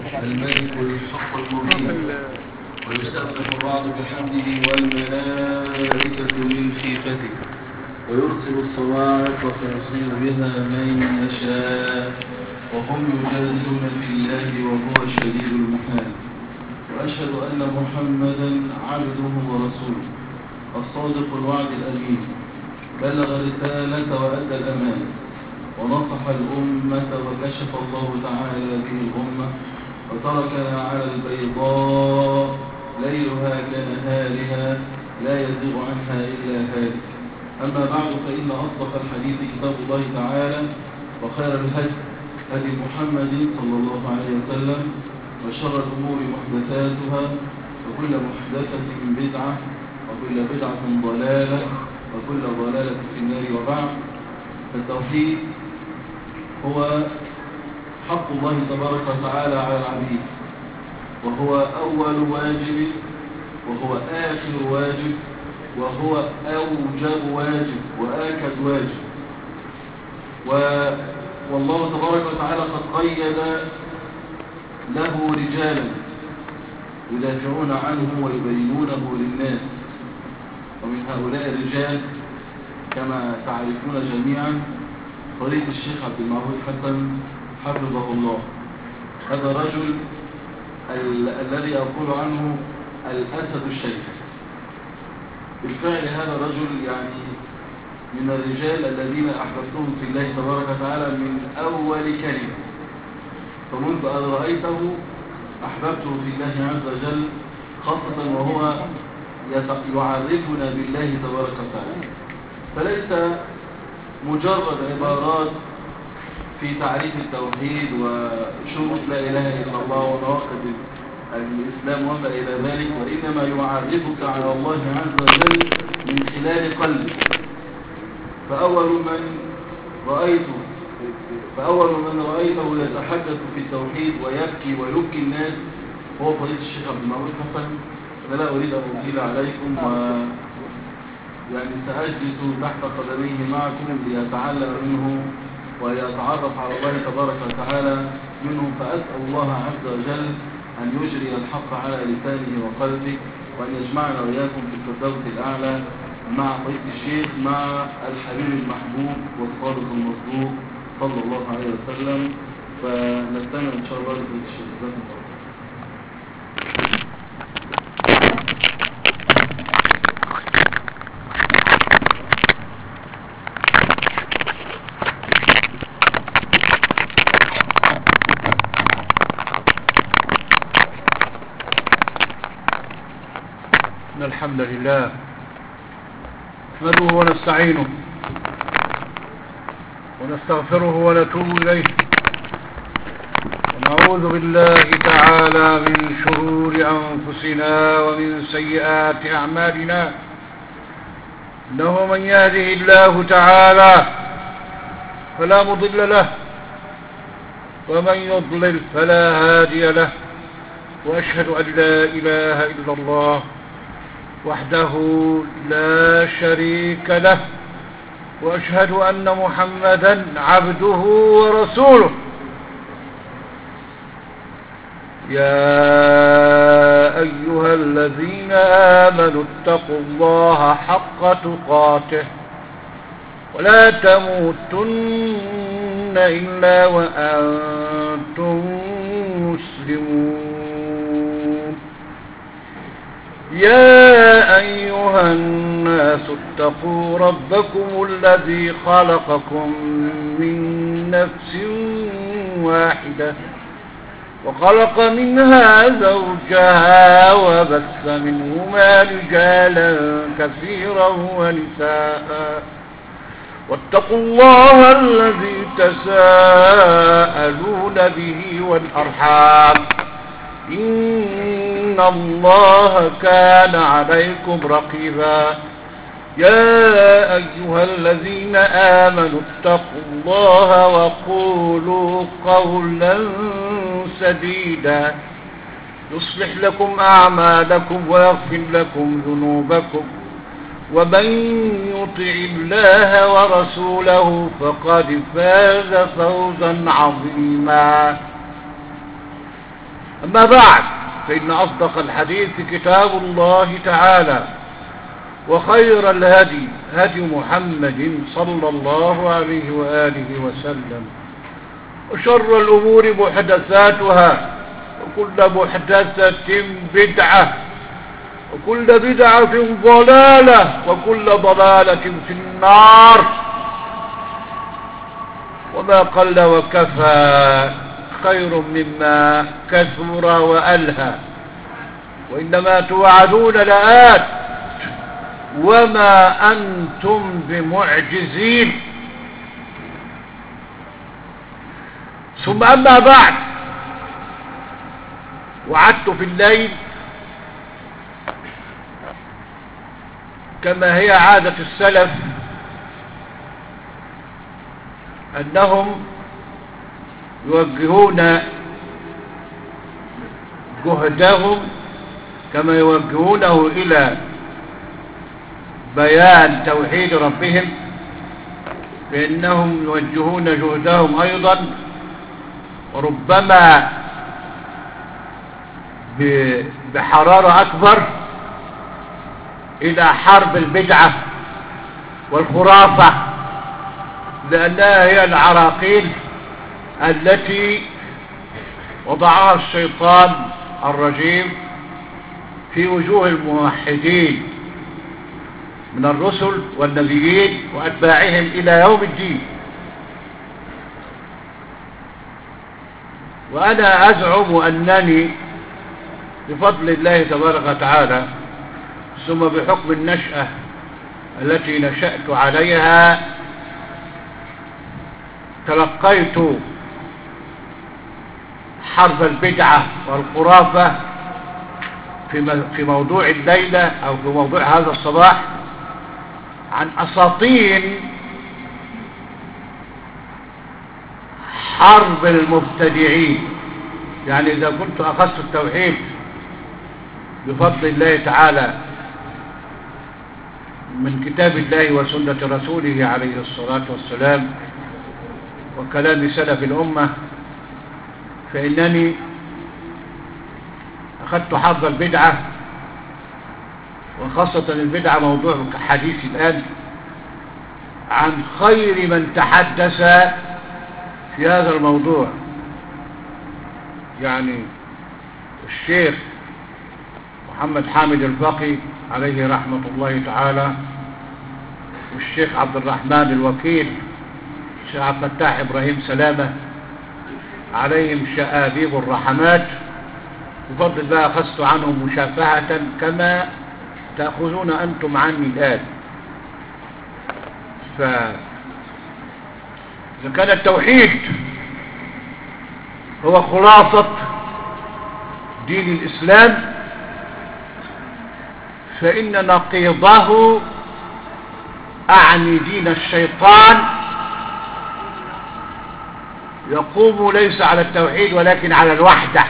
الملك الحق المبين ويسبح الرعد بحمده والملائكة من خيفته ويرسل الصواعق فيصيب بها من يشاء وهم يجادلون في الله وهو الشديد المحال وأشهد أن محمدا عبده ورسوله الصادق الوعد الأمين بلغ الرسالة وأدى الأمانة ونصح الأمة وكشف الله تعالى به الأمة وتركنا على البيضاء ليلها كنهارها لا يزيغ عنها إلا هالك أما بعد فإن أصدق الحديث كتاب الله تعالى وخير الهدي هدي محمد صلى الله عليه وسلم وشر الأمور محدثاتها وكل محدثة بدعة وكل بدعة ضلالة وكل ضلالة في النار وبعد فالتوحيد هو حق الله تبارك وتعالى على العبيد وهو أول واجب وهو آخر واجب وهو أوجب واجب وآكد واجب و... والله تبارك وتعالى قد قيد له رجالا يدافعون عنه ويبينونه للناس ومن هؤلاء الرجال كما تعرفون جميعا طريق الشيخ عبد المعبود حسن حفظه الله هذا الرجل ال الذي أقول عنه الأسد الشيخ بالفعل هذا الرجل يعني من الرجال الذين أحببتهم في الله تبارك وتعالى من أول كلمة فمنذ أن رأيته أحببته في الله عز وجل خاصة وهو يعرفنا بالله تبارك وتعالى فليس مجرد عبارات في تعريف التوحيد وشروط لا إله إلا الله ونواقض الإسلام وما إلى ذلك وإنما يعرفك على الله عز وجل من خلال قلبك فأول من رأيته فأول من رأيته يتحدث في التوحيد ويبكي ويبكي الناس هو فضيلة الشيخ عبد المعروف حسن أنا لا أريد أن أطيل عليكم و يعني سأجلس تحت قدميه معكم ليتعلم منه ويتعرف على الله تبارك وتعالى منه فأسأل الله عز وجل أن يجري الحق على لسانه وقلبه وأن يجمعنا وإياكم في الفردوس الأعلى مع فضيلة الشيخ مع الحبيب المحبوب والصادق المصدوق صلى الله عليه وسلم فنستمع إن شاء الله لفضيلة الشيخ جزاكم الله إن الحمد لله نحمده ونستعينه ونستغفره ونتوب إليه ونعوذ بالله تعالى من شرور أنفسنا ومن سيئات أعمالنا إنه من يهده الله تعالى فلا مضل له ومن يضلل فلا هادي له وأشهد أن لا إله إلا الله وحده لا شريك له وأشهد أن محمدا عبده ورسوله يا أيها الذين آمنوا اتقوا الله حق تقاته ولا تموتن إلا وأنتم مسلمون يا أيها الناس اتقوا ربكم الذي خلقكم من نفس واحدة وخلق منها زوجها وبث منهما رجالا كثيرا ونساء واتقوا الله الذي تساءلون به والأرحام إن الله كان عليكم رقيبا يا أيها الذين آمنوا اتقوا الله وقولوا قولا سديدا يصلح لكم أعمالكم ويغفر لكم ذنوبكم ومن يطع الله ورسوله فقد فاز فوزا عظيما أما بعد فإن أصدق الحديث كتاب الله تعالى وخير الهدي هدي محمد صلى الله عليه وآله وسلم وشر الأمور محدثاتها وكل محدثة بدعة وكل بدعة ضلالة وكل ضلالة في النار وما قل وكفى خير مما كثر وألهى وإنما توعدون لآت وما أنتم بمعجزين ثم أما بعد وعدت في الليل كما هي عادة السلف أنهم يوجهون جهدهم كما يوجهونه إلى بيان توحيد ربهم فإنهم يوجهون جهدهم أيضا ربما بحرارة أكبر إلى حرب البدعة والخرافة لأنها هي العراقيل التي وضعها الشيطان الرجيم في وجوه الموحدين من الرسل والنبيين وأتباعهم إلى يوم الدين وأنا أزعم أنني بفضل الله تبارك وتعالى ثم بحكم النشأة التي نشأت عليها تلقيت حرب البدعة والخرافة في في موضوع الليلة أو في موضوع هذا الصباح عن أساطين حرب المبتدعين يعني إذا كنت أخذت التوحيد بفضل الله تعالى من كتاب الله وسنة رسوله عليه الصلاة والسلام وكلام سلف الأمة فإنني أخذت حظ البدعة وخاصة البدعة موضوع حديثي الآن عن خير من تحدث في هذا الموضوع يعني الشيخ محمد حامد الفقي عليه رحمة الله تعالى والشيخ عبد الرحمن الوكيل الشيخ عبد الفتاح إبراهيم سلامة عليهم شآبيب الرحمات بفضل الله أخذت عنهم مشافهة كما تأخذون أنتم عني الآن ف إذا كان التوحيد هو خلاصة دين الإسلام فإن نقيضه أعني دين الشيطان يقوم ليس على التوحيد ولكن على الوحدة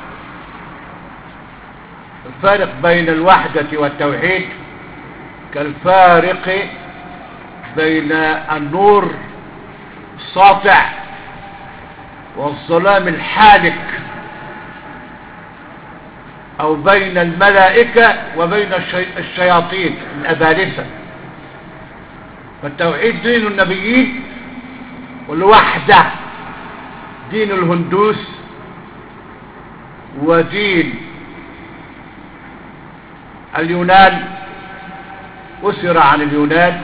الفارق بين الوحدة والتوحيد كالفارق بين النور الساطع والظلام الحالك او بين الملائكة وبين الشي... الشياطين الابالسة فالتوحيد دين النبيين والوحدة دين الهندوس ودين اليونان أسر عن اليونان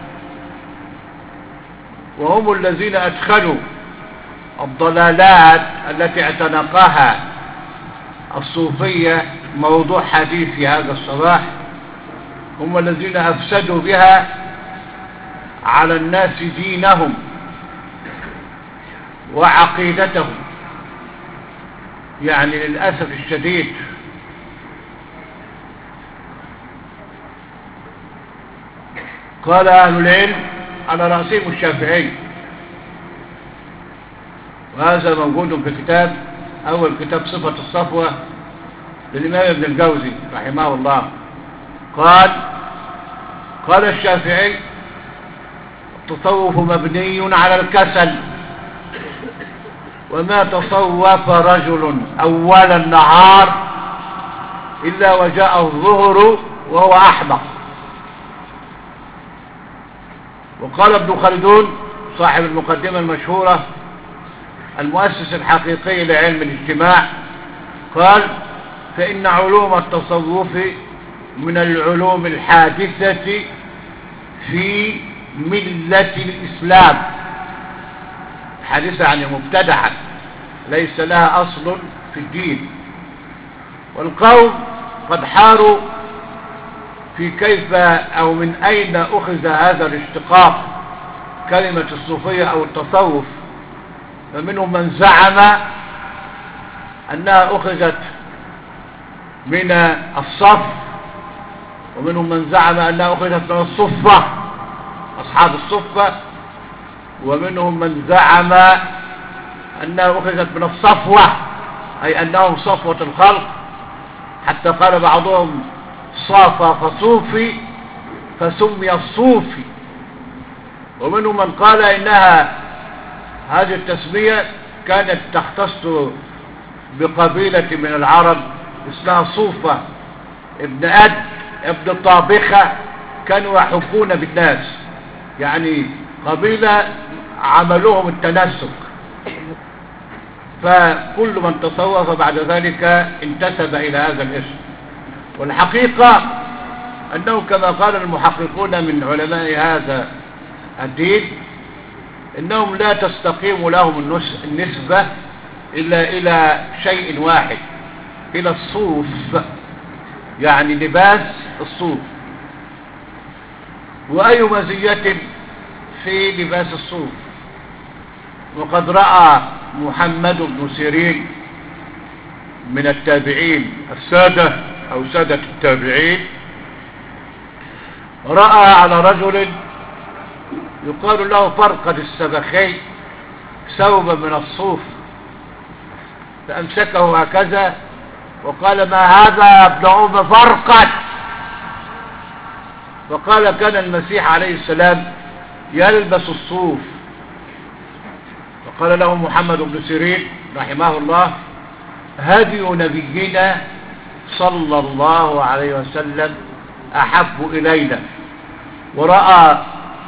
وهم الذين أدخلوا الضلالات التي اعتنقها الصوفية موضوع حديث هذا الصباح هم الذين أفسدوا بها على الناس دينهم وعقيدتهم يعني للأسف الشديد قال أهل العلم على رأسهم الشافعي وهذا موجود في كتاب أول كتاب صفة الصفوة للإمام ابن الجوزي رحمه الله قال قال الشافعي التصوف مبني على الكسل وما تصوف رجل أول النهار إلا وجاء الظهر وهو أحمق وقال ابن خلدون صاحب المقدمة المشهورة المؤسس الحقيقي لعلم الاجتماع قال فإن علوم التصوف من العلوم الحادثة في ملة الإسلام حادثة يعني مبتدعة ليس لها أصل في الدين والقوم قد حاروا في كيف أو من أين أخذ هذا الاشتقاق كلمة الصوفية أو التصوف فمنهم من زعم أنها أخذت من الصف ومنهم من زعم أنها أخذت من الصفة أصحاب الصفة ومنهم من زعم أنها أخذت من الصفوة أي أنهم صفوة الخلق حتى قال بعضهم صافى فصوفي فسمي الصوفي ومنهم من قال إنها هذه التسمية كانت تختص بقبيلة من العرب اسمها صوفة ابن أد ابن طابخة كانوا يحبون بالناس يعني قبيلة عملوهم التنسك فكل من تصوف بعد ذلك انتسب إلى هذا الاسم والحقيقة أنه كما قال المحققون من علماء هذا الدين إنهم لا تستقيم لهم النسبة إلا إلى شيء واحد إلى الصوف يعني لباس الصوف وأي مزية في لباس الصوف وقد رأى محمد بن سيرين من التابعين السادة أو سادة التابعين رأى على رجل يقال له فرقد السبخي ثوبا من الصوف فأمسكه هكذا وقال ما هذا يا ابن أم فرقد وقال كان المسيح عليه السلام يلبس الصوف وقال له محمد بن سيرين رحمه الله هدي نبينا صلى الله عليه وسلم أحب إلينا ورأى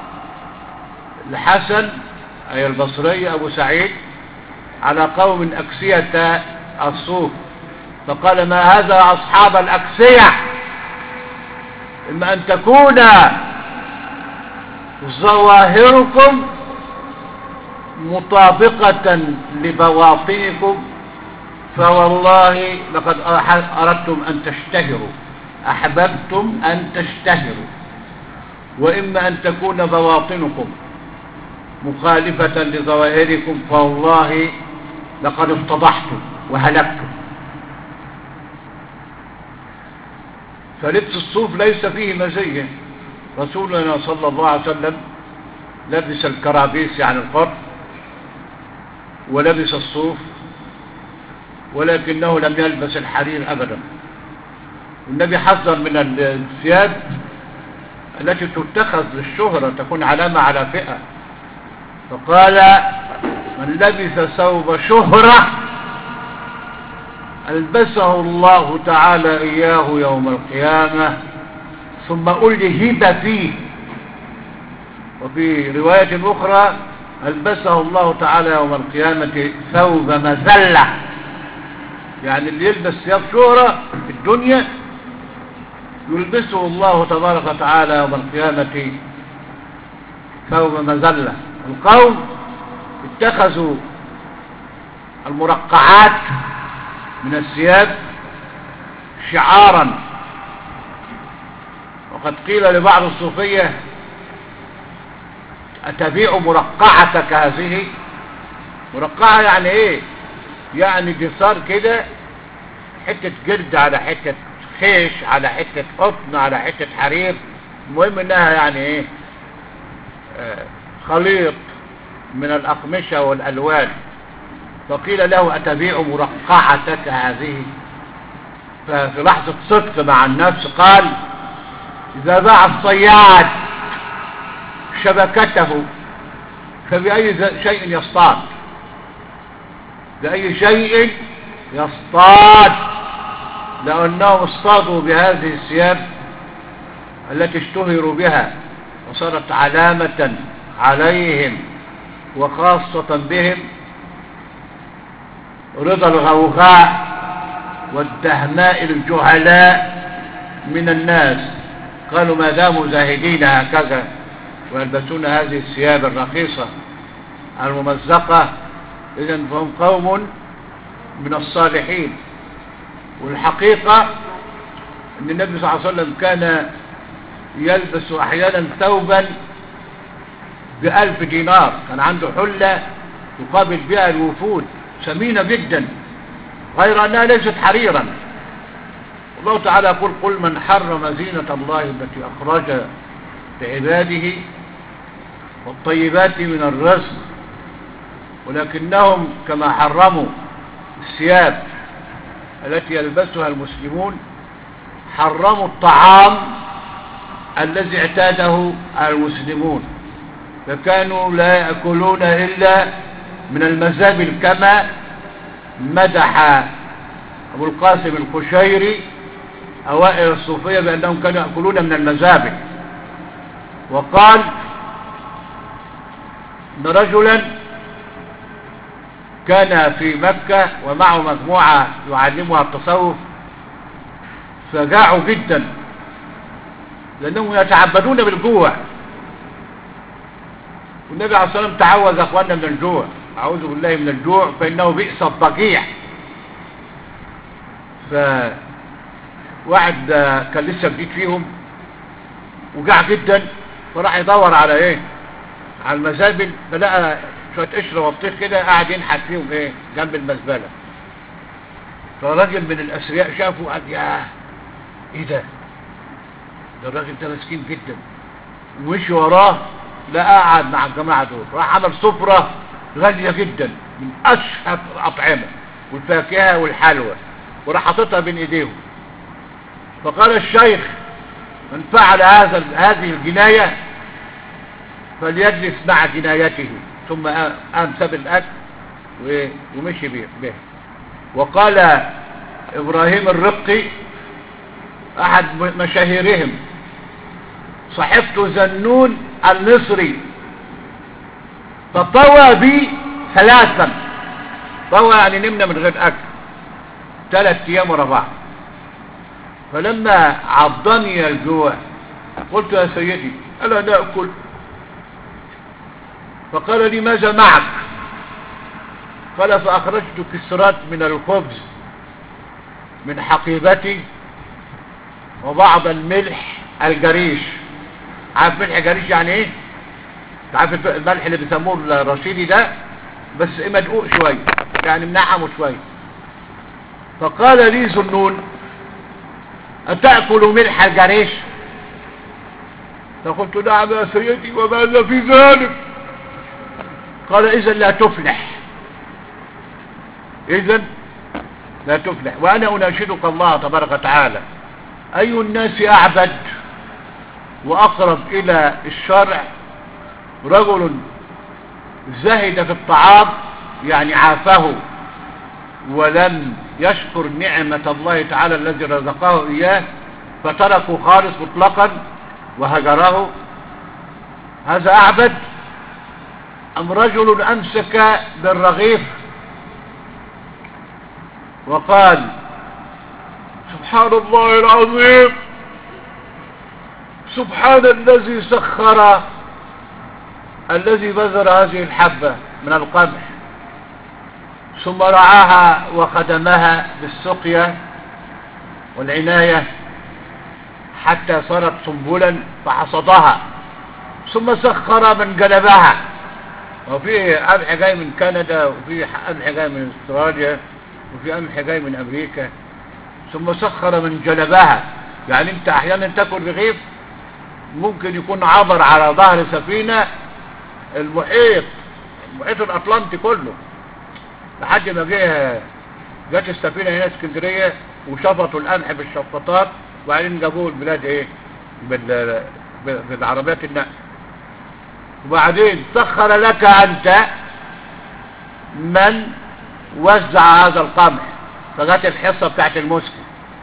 الحسن أي البصري أبو سعيد على قوم أكسية الصوف فقال ما هذا أصحاب الأكسية إما أن تكون ظواهركم مطابقة لبواطنكم فوالله لقد أردتم أن تشتهروا أحببتم أن تشتهروا وإما أن تكون بواطنكم مخالفة لظواهركم فوالله لقد افتضحتم وهلكتم فلبس الصوف ليس فيه مزية رسولنا صلى الله عليه وسلم لبس الكرابيس يعني القرن ولبس الصوف ولكنه لم يلبس الحرير أبدا النبي حذر من الثياب التي تتخذ للشهرة تكون علامة على فئة فقال من لبس ثوب شهرة ألبسه الله تعالى إياه يوم القيامة ثم ألهب فيه وفي رواية أخرى ألبسه الله تعالى يوم القيامة ثوب مذلة يعني اللي يلبس ثياب شهرة في الدنيا يلبسه الله تبارك وتعالى يوم القيامة ثوب مذلة القوم اتخذوا المرقعات من الثياب شعارا وقد قيل لبعض الصوفية أتبيع مرقعتك هذه مرقعة يعني ايه يعني جسار كده حتة جلد على حتة خيش على حتة قطن على حتة حرير المهم انها يعني ايه آه خليط من الأقمشة والألوان فقيل له أتبيع مرقعتك هذه ففي لحظة صدق مع النفس قال إذا باع الصياد شبكته فبأي شيء يصطاد بأي شيء يصطاد لأنهم اصطادوا بهذه الثياب التي اشتهروا بها وصارت علامة عليهم وخاصة بهم رضا الغوغاء والدهماء الجهلاء من الناس قالوا ما داموا زاهدين هكذا ويلبسون هذه الثياب الرخيصة الممزقة إذا فهم قوم من الصالحين والحقيقة أن النبي صلى الله عليه وسلم كان يلبس أحيانا ثوبا بألف دينار كان عنده حلة يقابل بها الوفود ثمينة جدا غير أنها ليست حريرا الله تعالى يقول قل من حرم زينة الله التي أخرج لعباده والطيبات من الرزق ولكنهم كما حرموا الثياب التي يلبسها المسلمون حرموا الطعام الذي اعتاده المسلمون فكانوا لا يأكلون إلا من المزابل كما مدح أبو القاسم القشيري أوائل الصوفية بأنهم كانوا يأكلون من المزابل وقال أن رجلا كان في مكة ومعه مجموعة يعلمها التصوف فجاعوا جدا لأنهم يتعبدون بالجوع والنبي عليه الصلاة والسلام تعوذ أخواننا من الجوع أعوذ بالله من الجوع فإنه بئس الضجيع فواحد كان لسه جديد فيهم وجاع جدا فراح يدور على ايه على المزابل فلقى شوية قشرة وبطيخ كده قاعد ينحت فيهم ايه جنب المزبلة فراجل من الأثرياء شافه قال ياه ايه ده ده الراجل ده مسكين جدا ومشي وراه لا قعد مع الجماعة دول راح عمل سفرة غالية جدا من أشهر الأطعمة والفاكهة والحلوى وراح حاططها بين ايديهم فقال الشيخ من فعل هذا هذه الجناية فليجلس مع جنايته ثم قام ساب الاكل ومشي به وقال ابراهيم الرقي احد مشاهيرهم صحبت زنون المصري فطوى بي ثلاثا طوى يعني نمنا من غير اكل ثلاث ايام ورا بعض فلما عضني الجوع قلت يا سيدي ألا نأكل فقال لي ماذا معك قال فأخرجت كسرات من الخبز من حقيبتي وبعض الملح الجريش عارف ملح جريش يعني ايه عارف الملح اللي بيسموه الرشيدي ده بس ايه مدقوق شوية يعني منعمه شوية فقال لي ذنون أتأكل ملح الجريش فقلت نعم يا سيدي وماذا في ذلك قال إذا لا تفلح إذا لا تفلح وأنا أناشدك الله تبارك وتعالى أي الناس أعبد وأقرب إلى الشرع رجل زهد في الطعام يعني عافه ولم يشكر نعمة الله تعالى الذي رزقه إياه فتركه خالص مطلقا وهجره هذا أعبد أم رجل أمسك بالرغيف وقال سبحان الله العظيم سبحان الذي سخر الذي بذر هذه الحبة من القمح ثم رعاها وخدمها بالسقيا والعناية حتى صارت سنبلا فحصدها ثم سخر من جلبها وفي قمح جاي من كندا وفي قمح جاي من استراليا وفي قمح جاي من امريكا ثم سخر من جلبها يعني انت احيانا تاكل رغيف ممكن يكون عبر على ظهر سفينة المحيط المحيط الاطلنطي كله لحد ما جه جت السفينة هنا اسكندرية وشفطوا القمح بالشفاطات وبعدين جابوه البلاد ايه بال... بالعربيات النقل وبعدين سخر لك انت من وزع هذا القمح فجت الحصة بتاعت المسلم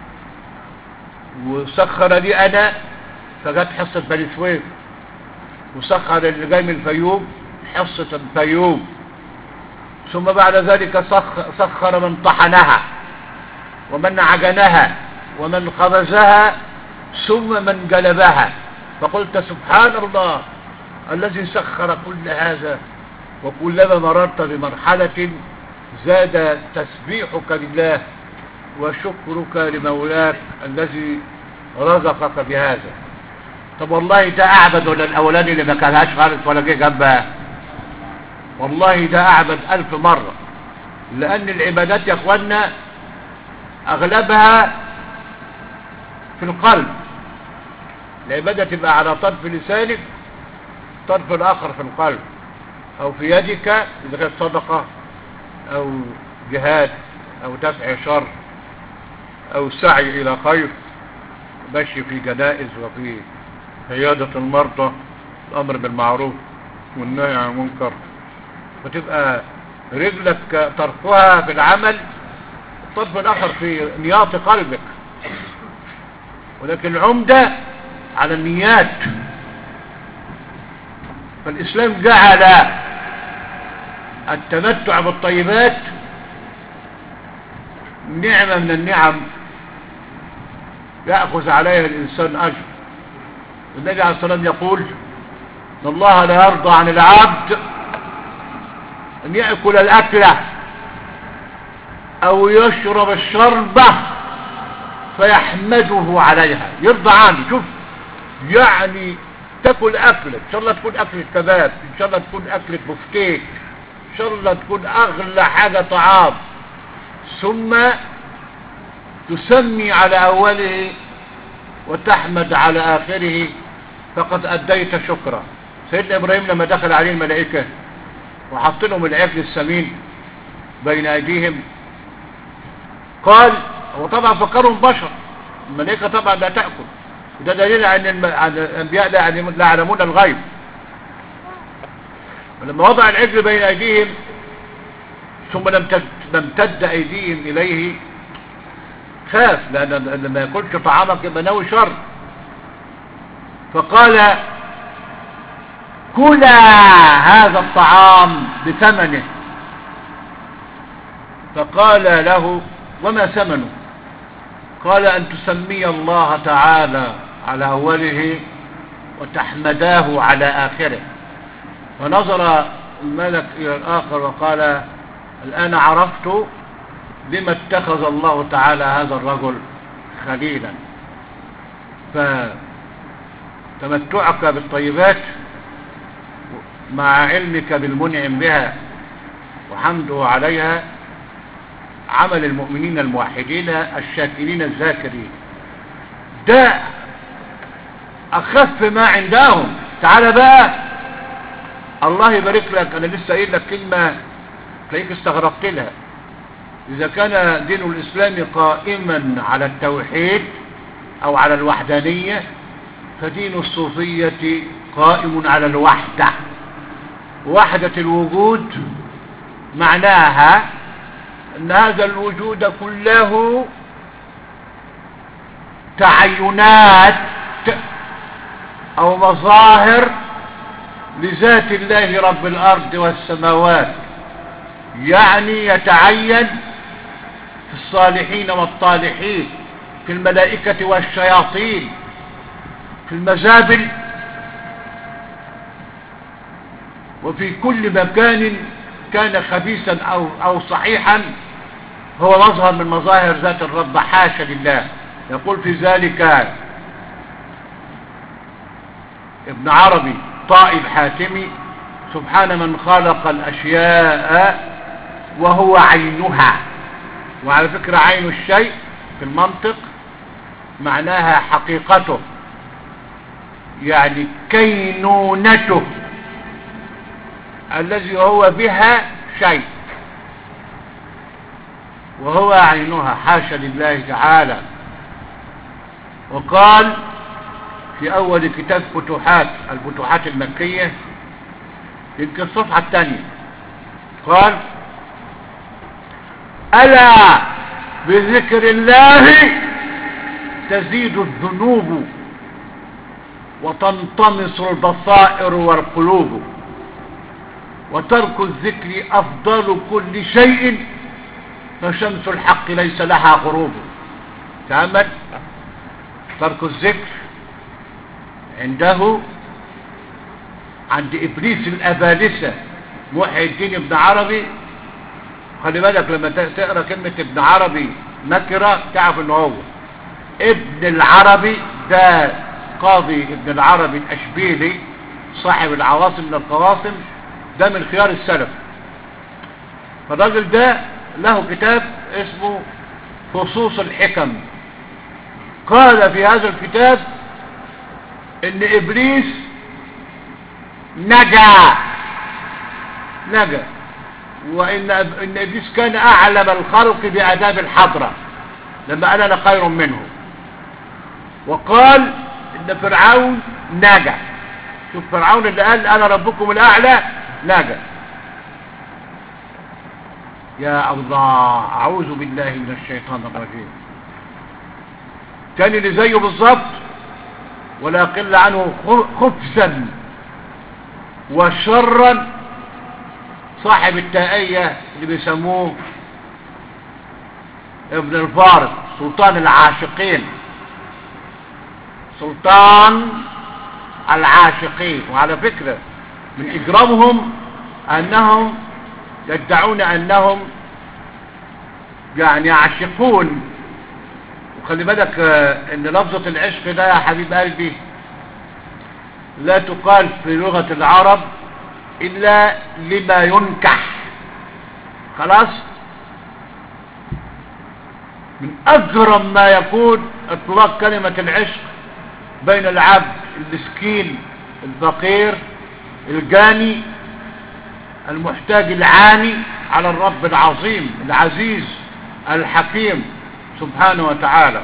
وسخر لي انا فجت حصة بني سويف وسخر اللي جاي من الفيوم حصة الفيوم ثم بعد ذلك سخ- سخر من طحنها ومن عجنها ومن خبزها ثم من جلبها فقلت سبحان الله الذي سخر كل هذا وكلما مررت بمرحلة زاد تسبيحك لله وشكرك لمولاك الذي رزقك بهذا طب والله ده اعبد ولا الاولاني اللي ما كانهاش خالص ولا جه جنبها والله ده اعبد الف مرة لان العبادات يا اخوانا اغلبها في القلب العبادة تبقى على طرف لسانك طرف الاخر في القلب او في يدك اذا كانت صدقة او جهاد او دفع شر او سعي الى خير مشي في جنائز وفي عيادة المرضى الامر بالمعروف والنهي عن المنكر فتبقى رجلك طرفها في العمل الطرف الاخر في نياط قلبك ولكن العمدة على النيات فالاسلام جعل التمتع بالطيبات نعمة من النعم يأخذ عليها الإنسان أجر النبي عليه الصلاة والسلام يقول إن الله لا يرضى عن العبد أن يأكل الأكلة أو يشرب الشربة فيحمده عليها يرضى عنه شوف يعني تاكل أكلة إن شاء الله تكون أكلة كباب إن شاء الله تكون أكلة بفتيك إن شاء الله تكون أغلى حاجة طعام ثم تسمي على أوله وتحمد على آخره فقد أديت شكرا سيدنا إبراهيم لما دخل عليه الملائكة وحط لهم العجل السمين بين أيديهم قال هو طبعا فكرهم بشر الملائكة طبعا لا تأكل وده دليل عن الم- عن الأنبياء لا يعلمون- لا يعلمون الغيب ولما وضع العجل بين أيديهم ثم لم تد- لم تد أيديهم إليه خاف لأن لما ياكلش طعامك يبقى ناوي شر فقال كلا هذا الطعام بثمنه فقال له وما ثمنه قال أن تسمي الله تعالى على أوله وتحمداه على آخره فنظر الملك إلى الآخر وقال الآن عرفت لما اتخذ الله تعالى هذا الرجل خليلا فتمتعك بالطيبات مع علمك بالمنعم بها وحمده عليها عمل المؤمنين الموحدين الشاكرين الذاكرين ده أخف ما عندهم تعال بقى الله يبارك لك أنا لسه قايل لك كلمة تلاقيك استغربت لها إذا كان دين الإسلام قائما على التوحيد أو على الوحدانية فدين الصوفية قائم على الوحدة وحدة الوجود معناها أن هذا الوجود كله تعينات أو مظاهر لذات الله رب الأرض والسماوات يعني يتعين في الصالحين والطالحين في الملائكة والشياطين في المزابل وفي كل مكان كان خبيثا أو, أو صحيحا هو مظهر من مظاهر ذات الرب حاشا لله يقول في ذلك ابن عربي طائب حاتمي سبحان من خلق الأشياء وهو عينها وعلى فكرة عين الشيء في المنطق معناها حقيقته يعني كينونته الذي هو بها شيء وهو عينها حاشا لله تعالى وقال في أول كتاب فتوحات الفتوحات المكية يمكن الصفحة الثانية قال ألا بذكر الله تزيد الذنوب وتنطمس البصائر والقلوب وترك الذكر أفضل كل شيء فشمس الحق ليس لها غروب تأمل ترك الذكر عنده عند إبليس الأبالسة محي الدين ابن عربي خلي بالك لما تقرأ كلمة ابن عربي نكرة تعرف انه هو ابن العربي ده قاضي ابن العربي الأشبيلي صاحب العواصم من القواصم ده من خيار السلف فالراجل ده له كتاب اسمه فصوص الحكم قال في هذا الكتاب ان ابليس نجا نجا وان ان ابليس كان اعلم الخلق باداب الحضره لما قال انا خير منه وقال ان فرعون نجا شوف فرعون اللي قال انا ربكم الاعلى نجا يا الله اعوذ بالله من الشيطان الرجيم كان اللي زيه بالظبط ولا يقل عنه خبثا وشرا صاحب التائية اللي بيسموه ابن الفارق سلطان العاشقين سلطان العاشقين وعلى فكرة من إجرامهم أنهم يدعون أنهم يعني يعشقون وخلي بالك ان لفظة العشق ده يا حبيب قلبي لا تقال في لغة العرب الا لما ينكح خلاص من اجرم ما يكون اطلاق كلمة العشق بين العبد المسكين الفقير الجاني المحتاج العاني على الرب العظيم العزيز الحكيم سبحانه وتعالى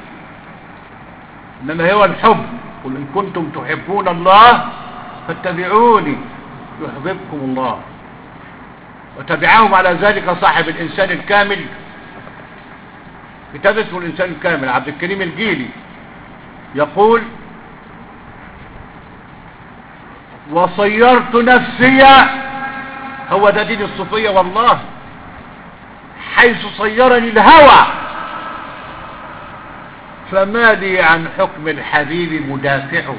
انما هو الحب قل ان كنتم تحبون الله فاتبعوني يحببكم الله وتبعهم على ذلك صاحب الانسان الكامل كتاب اسمه الانسان الكامل عبد الكريم الجيلي يقول وصيرت نفسي هو ده دين الصوفية والله حيث صيرني الهوى فما لي عن حكم الحبيب مدافع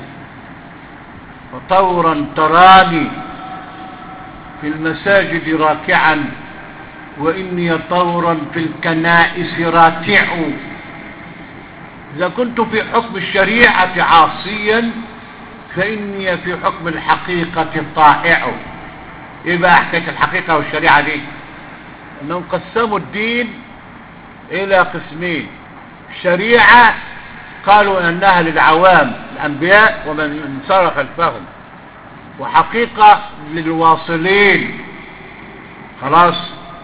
وطورا تراني في المساجد راكعا وإني طورا في الكنائس راتع إذا كنت في حكم الشريعة عاصيا فإني في حكم الحقيقة طائع إيه بقى حكاية الحقيقة والشريعة دي أنهم قسموا الدين إلى قسمين شريعة قالوا أنها للعوام الأنبياء ومن سار خلفهم وحقيقة للواصلين خلاص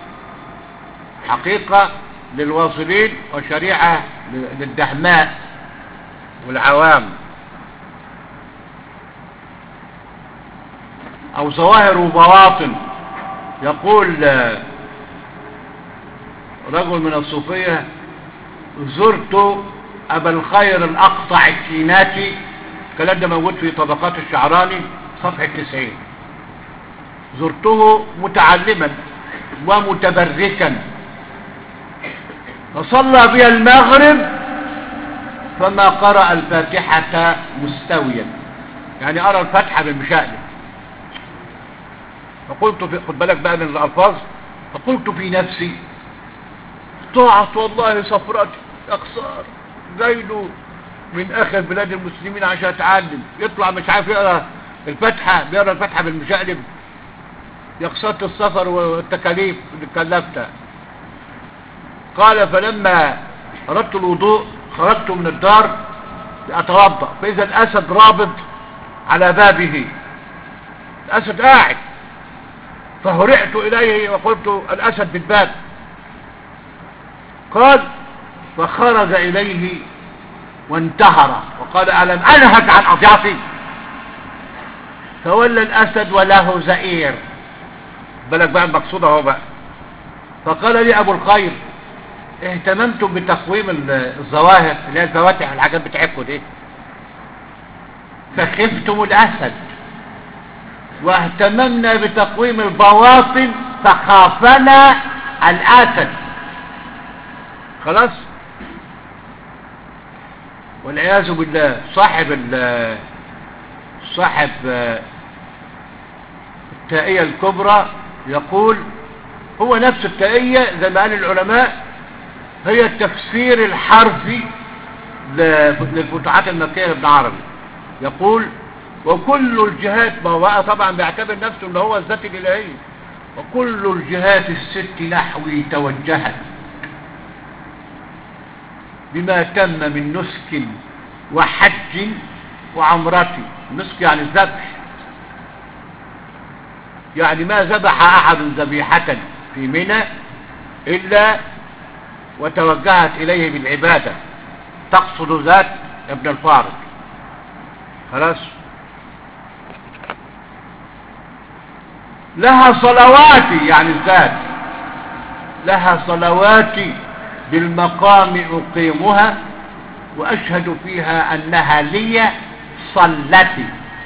حقيقة للواصلين وشريعة للدهماء والعوام أو ظواهر وبواطن يقول رجل من الصوفية زرت أبا الخير الأقطع التيناتي الكلام ده موجود في طبقات الشعراني صفحة 90 زرته متعلما ومتبركا فصلى بي المغرب فما قرأ الفاتحة مستويا يعني أرى الفاتحة بالمشاهد فقلت في خد بالك بقى من الألفاظ فقلت في نفسي طاعة والله صفرتي أقصار زينه من آخر بلاد المسلمين عشان أتعلم يطلع مش عارف يقرأ الفتحة بيقرأ الفتحة بالمشقلب يقصد السفر والتكاليف اللي كلفتها قال فلما أردت الوضوء خرجت من الدار لأتوضأ فإذا الأسد رابط على بابه الأسد قاعد فهرعت إليه وقلت الأسد بالباب قال فخرج إليه وانتهر وقال ألم أنهك عن أضيافي فولى الأسد وله زئير بالك بقى المقصود اهو بقى فقال لي ابو الخير اهتممتم بتقويم ال- الظواهر اللي هي الفواتح والحاجات بتاعتكم دي فخفتم الاسد واهتممنا بتقويم البواطن فخافنا الاسد خلاص والعياذ بالله صاحب ال صاحب آه، التائية الكبرى يقول هو نفس التائية زي ما قال العلماء هي التفسير الحرفي ل- للفتوحات المكية لابن عربي يقول وكل الجهات ما هو بقى طبعا بيعتبر نفسه اللي هو الذات الإلهية وكل الجهات الست نحوي توجهت بما تم من نسك وحج وعمرة نسك يعني الذبح يعني ما ذبح أحد ذبيحة في منى إلا وتوجهت إليه بالعبادة تقصد ذات ابن الفارق خلاص لها صلواتي يعني الذات لها صلواتي بالمقام أقيمها وأشهد فيها أنها لي صلتي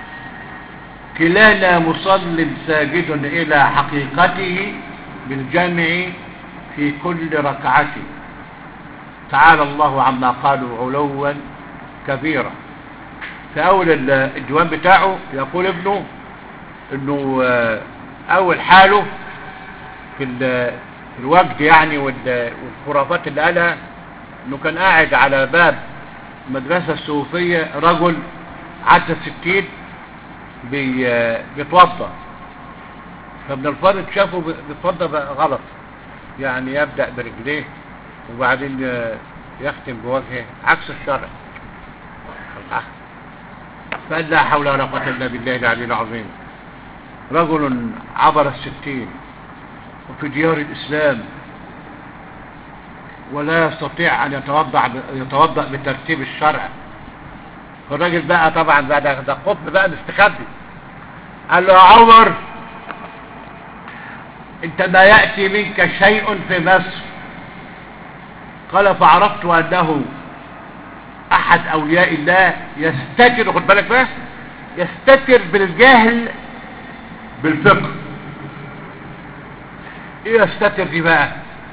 كلانا مصل ساجد إلى حقيقته بالجمع في كل ركعة تعالى الله عما قالوا علوا كبيرا في أول ال- الديوان بتاعه يقول ابنه انه آه، اول حاله في ال- في الوجد يعني وال- والخرافات اللي قالها انه كان قاعد على باب المدرسة الصوفية رجل عدى الستين بي آه، بيتوضى فابن الفارض شافه بي- بيتوضى بقى غلط يعني يبدأ برجليه وبعدين آه، يختم بوجهه عكس الشرع الله. فقال لا حول ولا قوة إلا بالله العلي العظيم رجل عبر الستين وفي ديار الإسلام ولا يستطيع أن يتوضع يتوضأ بترتيب الشرع فالراجل بقى طبعا بقى ده ده قطب بقى مستخبي قال له يا عمر انت ما يأتي منك شيء في مصر قال فعرفت أنه أحد أولياء الله يستتر خد بالك بقى يستتر بالجهل بالفقه ايه يستتر دي بقى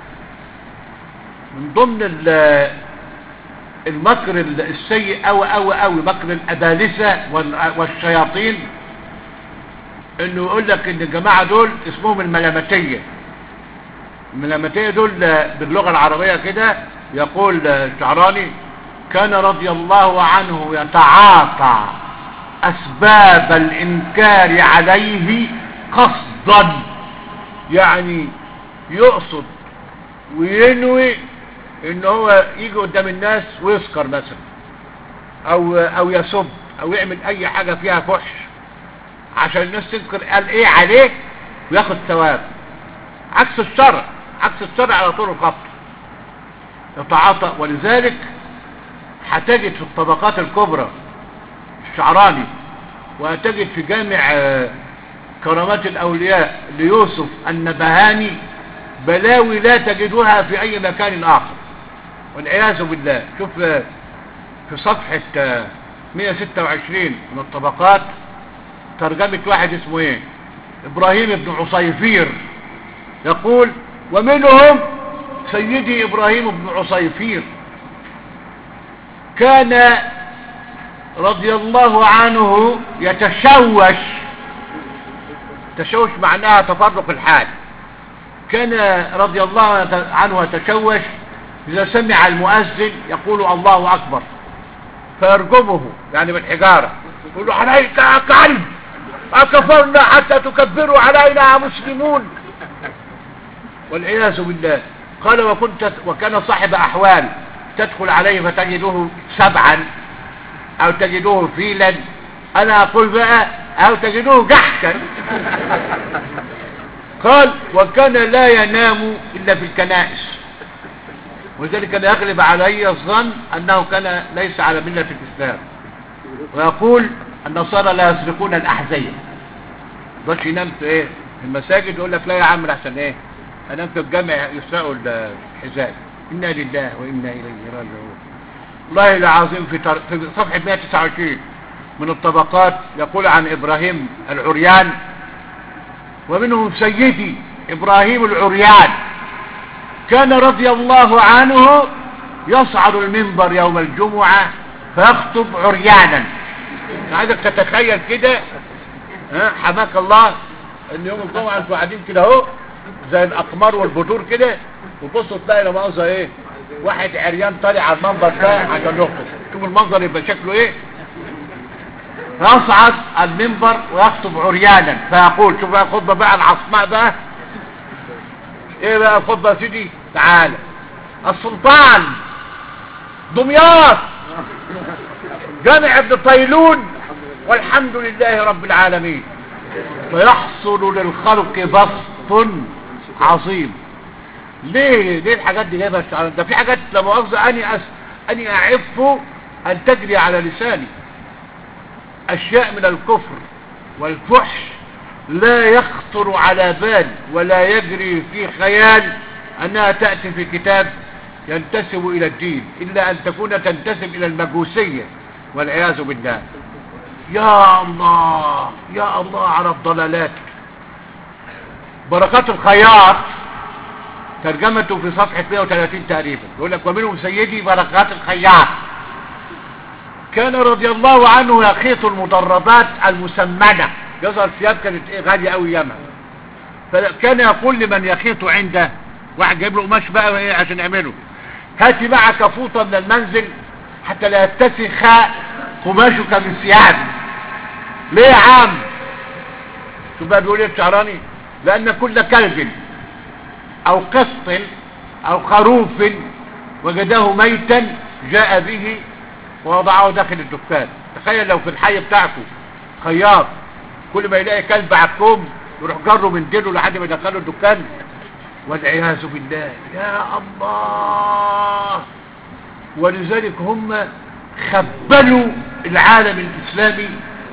من ضمن ال- المكر ال- السيء أوي أوي أوي مكر الأبالسة وال- والشياطين انه يقول لك ان الجماعة دول اسمهم الملامتية الملامتية دول باللغة العربية كده يقول الشعراني كان رضي الله عنه يتعاطى أسباب الإنكار عليه قصدا يعني يقصد وينوي ان هو يجي قدام الناس ويسكر مثلا او او يسب او يعمل اي حاجة فيها فحش عشان الناس تذكر قال ايه عليه وياخد ثواب عكس الشرع عكس الشرع على طول الخط يتعاطى ولذلك هتجد في الطبقات الكبرى الشعراني وهتجد في جامع آه، كرامات الأولياء ليوسف النبهاني بلاوي لا تجدها في أي مكان آخر والعياذ بالله شوف آه، في صفحة آه، 126 من الطبقات ترجمة واحد اسمه ايه ابراهيم بن عصيفير يقول ومنهم سيدي ابراهيم بن عصيفير كان رضي الله عنه يتشوش تشوش معناها تفرق الحال كان رضي الله عنه يتشوش إذا سمع المؤذن يقول الله أكبر فيرجمه يعني بالحجارة يقول له عليك يا كلب أكفرنا حتى تكبروا علينا يا مسلمون والعياذ بالله قال وكنت وكان صاحب أحوال تدخل عليه فتجده سبعا أو تجده فيلا أنا أقول بقى أو تجده جحكا قال وكان لا ينام إلا في الكنائس ولذلك كان يغلب علي الظن أنه كان ليس على ملة الإسلام ويقول النصارى لا يسرقون الأحذية بس ينام في إيه في المساجد يقول لك لا يا عم لحسن إيه أنا في الجامع يسرقوا الحذاء إنا لله وإنا إليه راجعون والله العظيم في, تر... في صفحة 129 من الطبقات يقول عن إبراهيم العريان ومنهم سيدي إبراهيم العريان كان رضي الله عنه يصعد المنبر يوم الجمعة فيخطب عريانا عايزك تتخيل كده ها حماك الله ان يوم الجمعة انتوا قاعدين كده اهو زي الاقمار والبدور كده وبصوا تلاقي لا مؤاخذة ايه واحد عريان طالع على المنبر ده عشان يخطب شوف المنظر يبقى شكله ايه يصعد المنبر ويخطب عريانا فيقول شوف بقى الخطبه بقى العصماء بقى ايه بقى الخطبه يا سيدي تعالى السلطان دمياط جامع ابن طيلون والحمد لله رب العالمين ويحصل للخلق بسط عظيم ليه ليه الحاجات دي جايبها الشعر ده في حاجات لا مؤاخذه اني أس... اني اعف ان تجري على لساني اشياء من الكفر والفحش لا يخطر على بال ولا يجري في خيال انها تأتي في كتاب ينتسب الى الدين الا ان تكون تنتسب الى المجوسية والعياذ بالله يا الله يا الله على الضلالات بركات الخياط ترجمته في صفحة 130 تقريبا يقول لك ومنهم سيدي بركات الخياط كان رضي الله عنه يخيط المدربات المسمنة يظهر ثياب كانت ايه غالية قوي ياما فكان يقول لمن يخيط عنده واحد جايب له قماش بقى ايه عشان يعمله هاتي معك فوطة من المنزل حتى لا يتسخ قماشك من ثياب ليه يا عم شو بقى بيقول ايه الشعراني لان كل كلب او قسط او خروف وجده ميتا جاء به ووضعه داخل الدكان تخيل لو في الحي بتاعكم خياط كل ما يلاقي كلب على الكوم يروح جره من ديله لحد ما يدخله الدكان والعياذ بالله يا الله ولذلك هم خبلوا العالم الاسلامي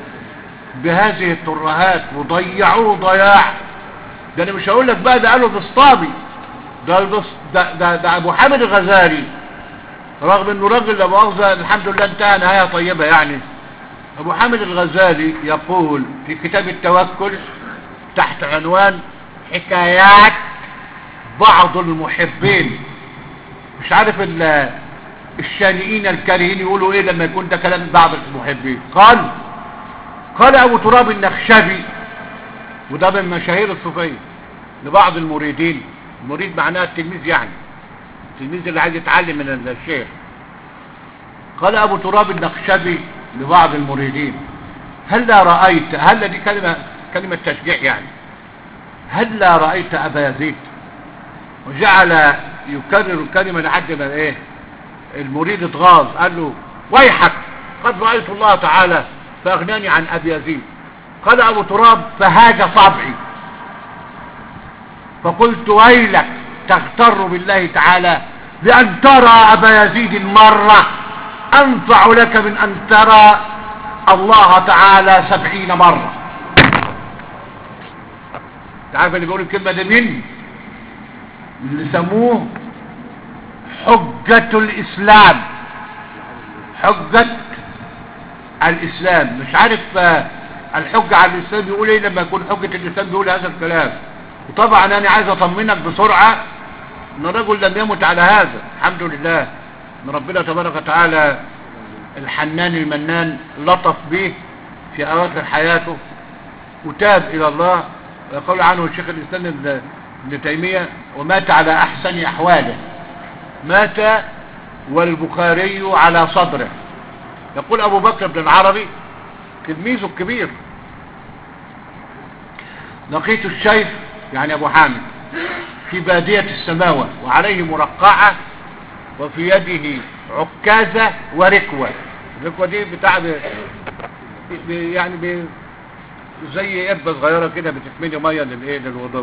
بهذه الترهات وضيعوه ضياع ده انا مش هقول لك بقى ده قالوا بسطامي ده, البس ده, ده, ده ابو حامد الغزالي رغم انه راجل لا مؤاخذه الحمد لله انتهى نهايه طيبه يعني ابو حامد الغزالي يقول في كتاب التوكل تحت عنوان حكايات بعض المحبين مش عارف الشانئين الكارهين يقولوا ايه لما يكون ده كلام بعض المحبين قال قال ابو تراب النخشبي وده من مشاهير الصوفيه لبعض المريدين المريد معناها التلميذ يعني التلميذ اللي عايز يتعلم من الشيخ قال ابو تراب النخشبي لبعض المريدين هل رأيت هل دي كلمة كلمة تشجيع يعني هل رأيت ابا يزيد وجعل يكرر الكلمة لحد ما ايه المريد اتغاظ قال له ويحك قد رأيت الله تعالى فاغناني عن ابي يزيد قال ابو تراب فهاج صبعي فقلت ويلك تغتر بالله تعالى بأن ترى أبا يزيد مرة أنفع لك من أن ترى الله تعالى سبعين مرة تعرف اللي بيقول الكلمة دي مين اللي سموه حجة الإسلام حجة الإسلام مش عارف الحجة على الإسلام بيقول ايه لما يكون حجة الإسلام بيقول هذا الكلام وطبعا انا عايز اطمنك بسرعة ان الرجل لم يمت على هذا الحمد لله ان ربنا تبارك وتعالى الحنان المنان لطف به في اواخر حياته وتاب الى الله ويقول عنه الشيخ الاسلام ابن ابن تيمية ومات على احسن احواله مات والبخاري على صدره يقول ابو بكر بن العربي تلميذه الكبير لقيت الشيخ يعني ابو حامد في بادية السماوة وعليه مرقعة وفي يده عكازة وركوة الركوة دي بتاع ب... ب... يعني ب... زي قربة صغيرة كده بتتملي مية للايه للوضوء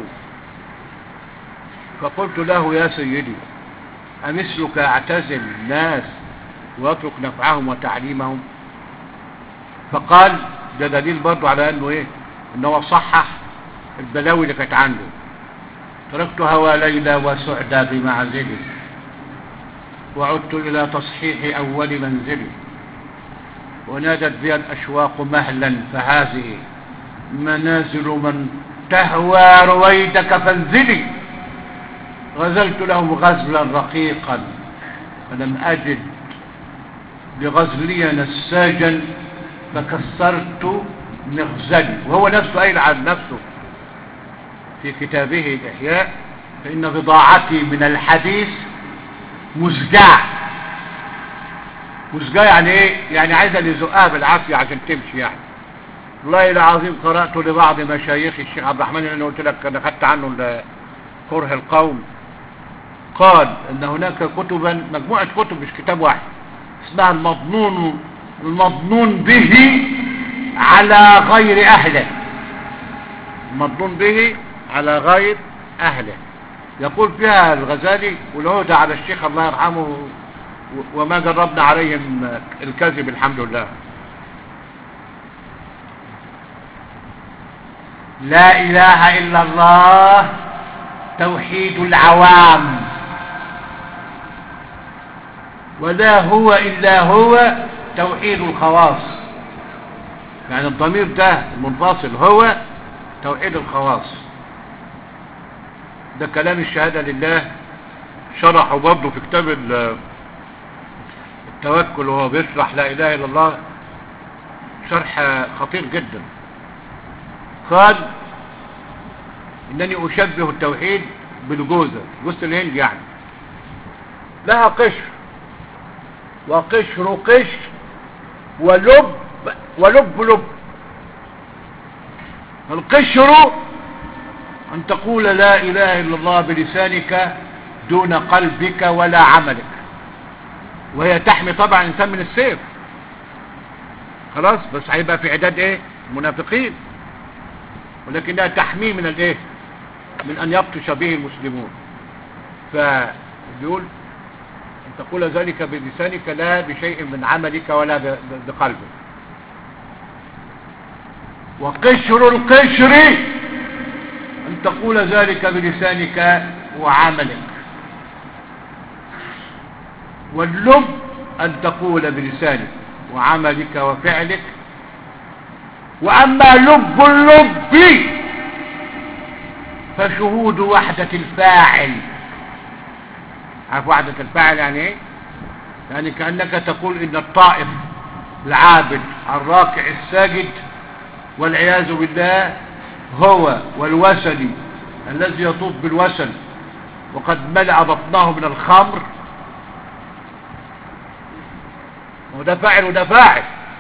فقلت له يا سيدي أمثلك اعتزل الناس واترك نفعهم وتعليمهم فقال ده دليل برضو على انه ايه ان هو صحح البلاوي اللي كانت عنده تركت هوى ليلى وسعدى بمعزلي وعدت إلى تصحيح أول منزلي ونادت بي الأشواق مهلا فهذه منازل من تهوى رويدك فانزلي غزلت لهم غزلا رقيقا فلم أجد لغزلي نساجا فكسرت مغزلي وهو نفسه قايل عن نفسه في كتابه الإحياء فإن بضاعتي من الحديث مزجاع مزجاع يعني ايه يعني عايزة لزقها بالعافية عشان تمشي يعني والله العظيم قرأت لبعض مشايخ الشيخ عبد الرحمن اللي أنا قلت لك انا خدت عنه ال- كره القوم قال ان هناك كتبا مجموعة كتب مش كتاب واحد اسمها المضنون المضنون به على غير اهله المضنون به على غير اهله يقول فيها الغزالي والعهد على الشيخ الله يرحمه و- وما جربنا عليهم الكذب الحمد لله لا اله الا الله توحيد العوام ولا هو الا هو توحيد الخواص يعني الضمير ده المنفصل هو توحيد الخواص ده كلام الشهادة لله شرحه برضه في كتاب ال- التوكل وهو بيشرح لا اله الا الله شرح خطير جدا قال انني اشبه التوحيد بالجوزة جوزة الهند يعني لها قشر وقشر قشر ولب ولب لب القشر ان تقول لا اله الا الله بلسانك دون قلبك ولا عملك وهي تحمي طبعا الانسان من السيف خلاص بس هيبقى في عداد ايه المنافقين ولكنها تحميه من الايه من ان يبطش به المسلمون فبيقول ان تقول ذلك بلسانك لا بشيء من عملك ولا ب- ب- بقلبك وقشر القشر ان تقول ذلك بلسانك وعملك واللب ان تقول بلسانك وعملك وفعلك واما لب اللب فشهود وحدة الفاعل عارف وحدة الفاعل يعني ايه يعني كأنك تقول ان الطائف العابد الراكع الساجد والعياذ بالله هو والوسل الذي يطوف بالوسل وقد ملأ بطنه من الخمر وده فاعل وده فاعل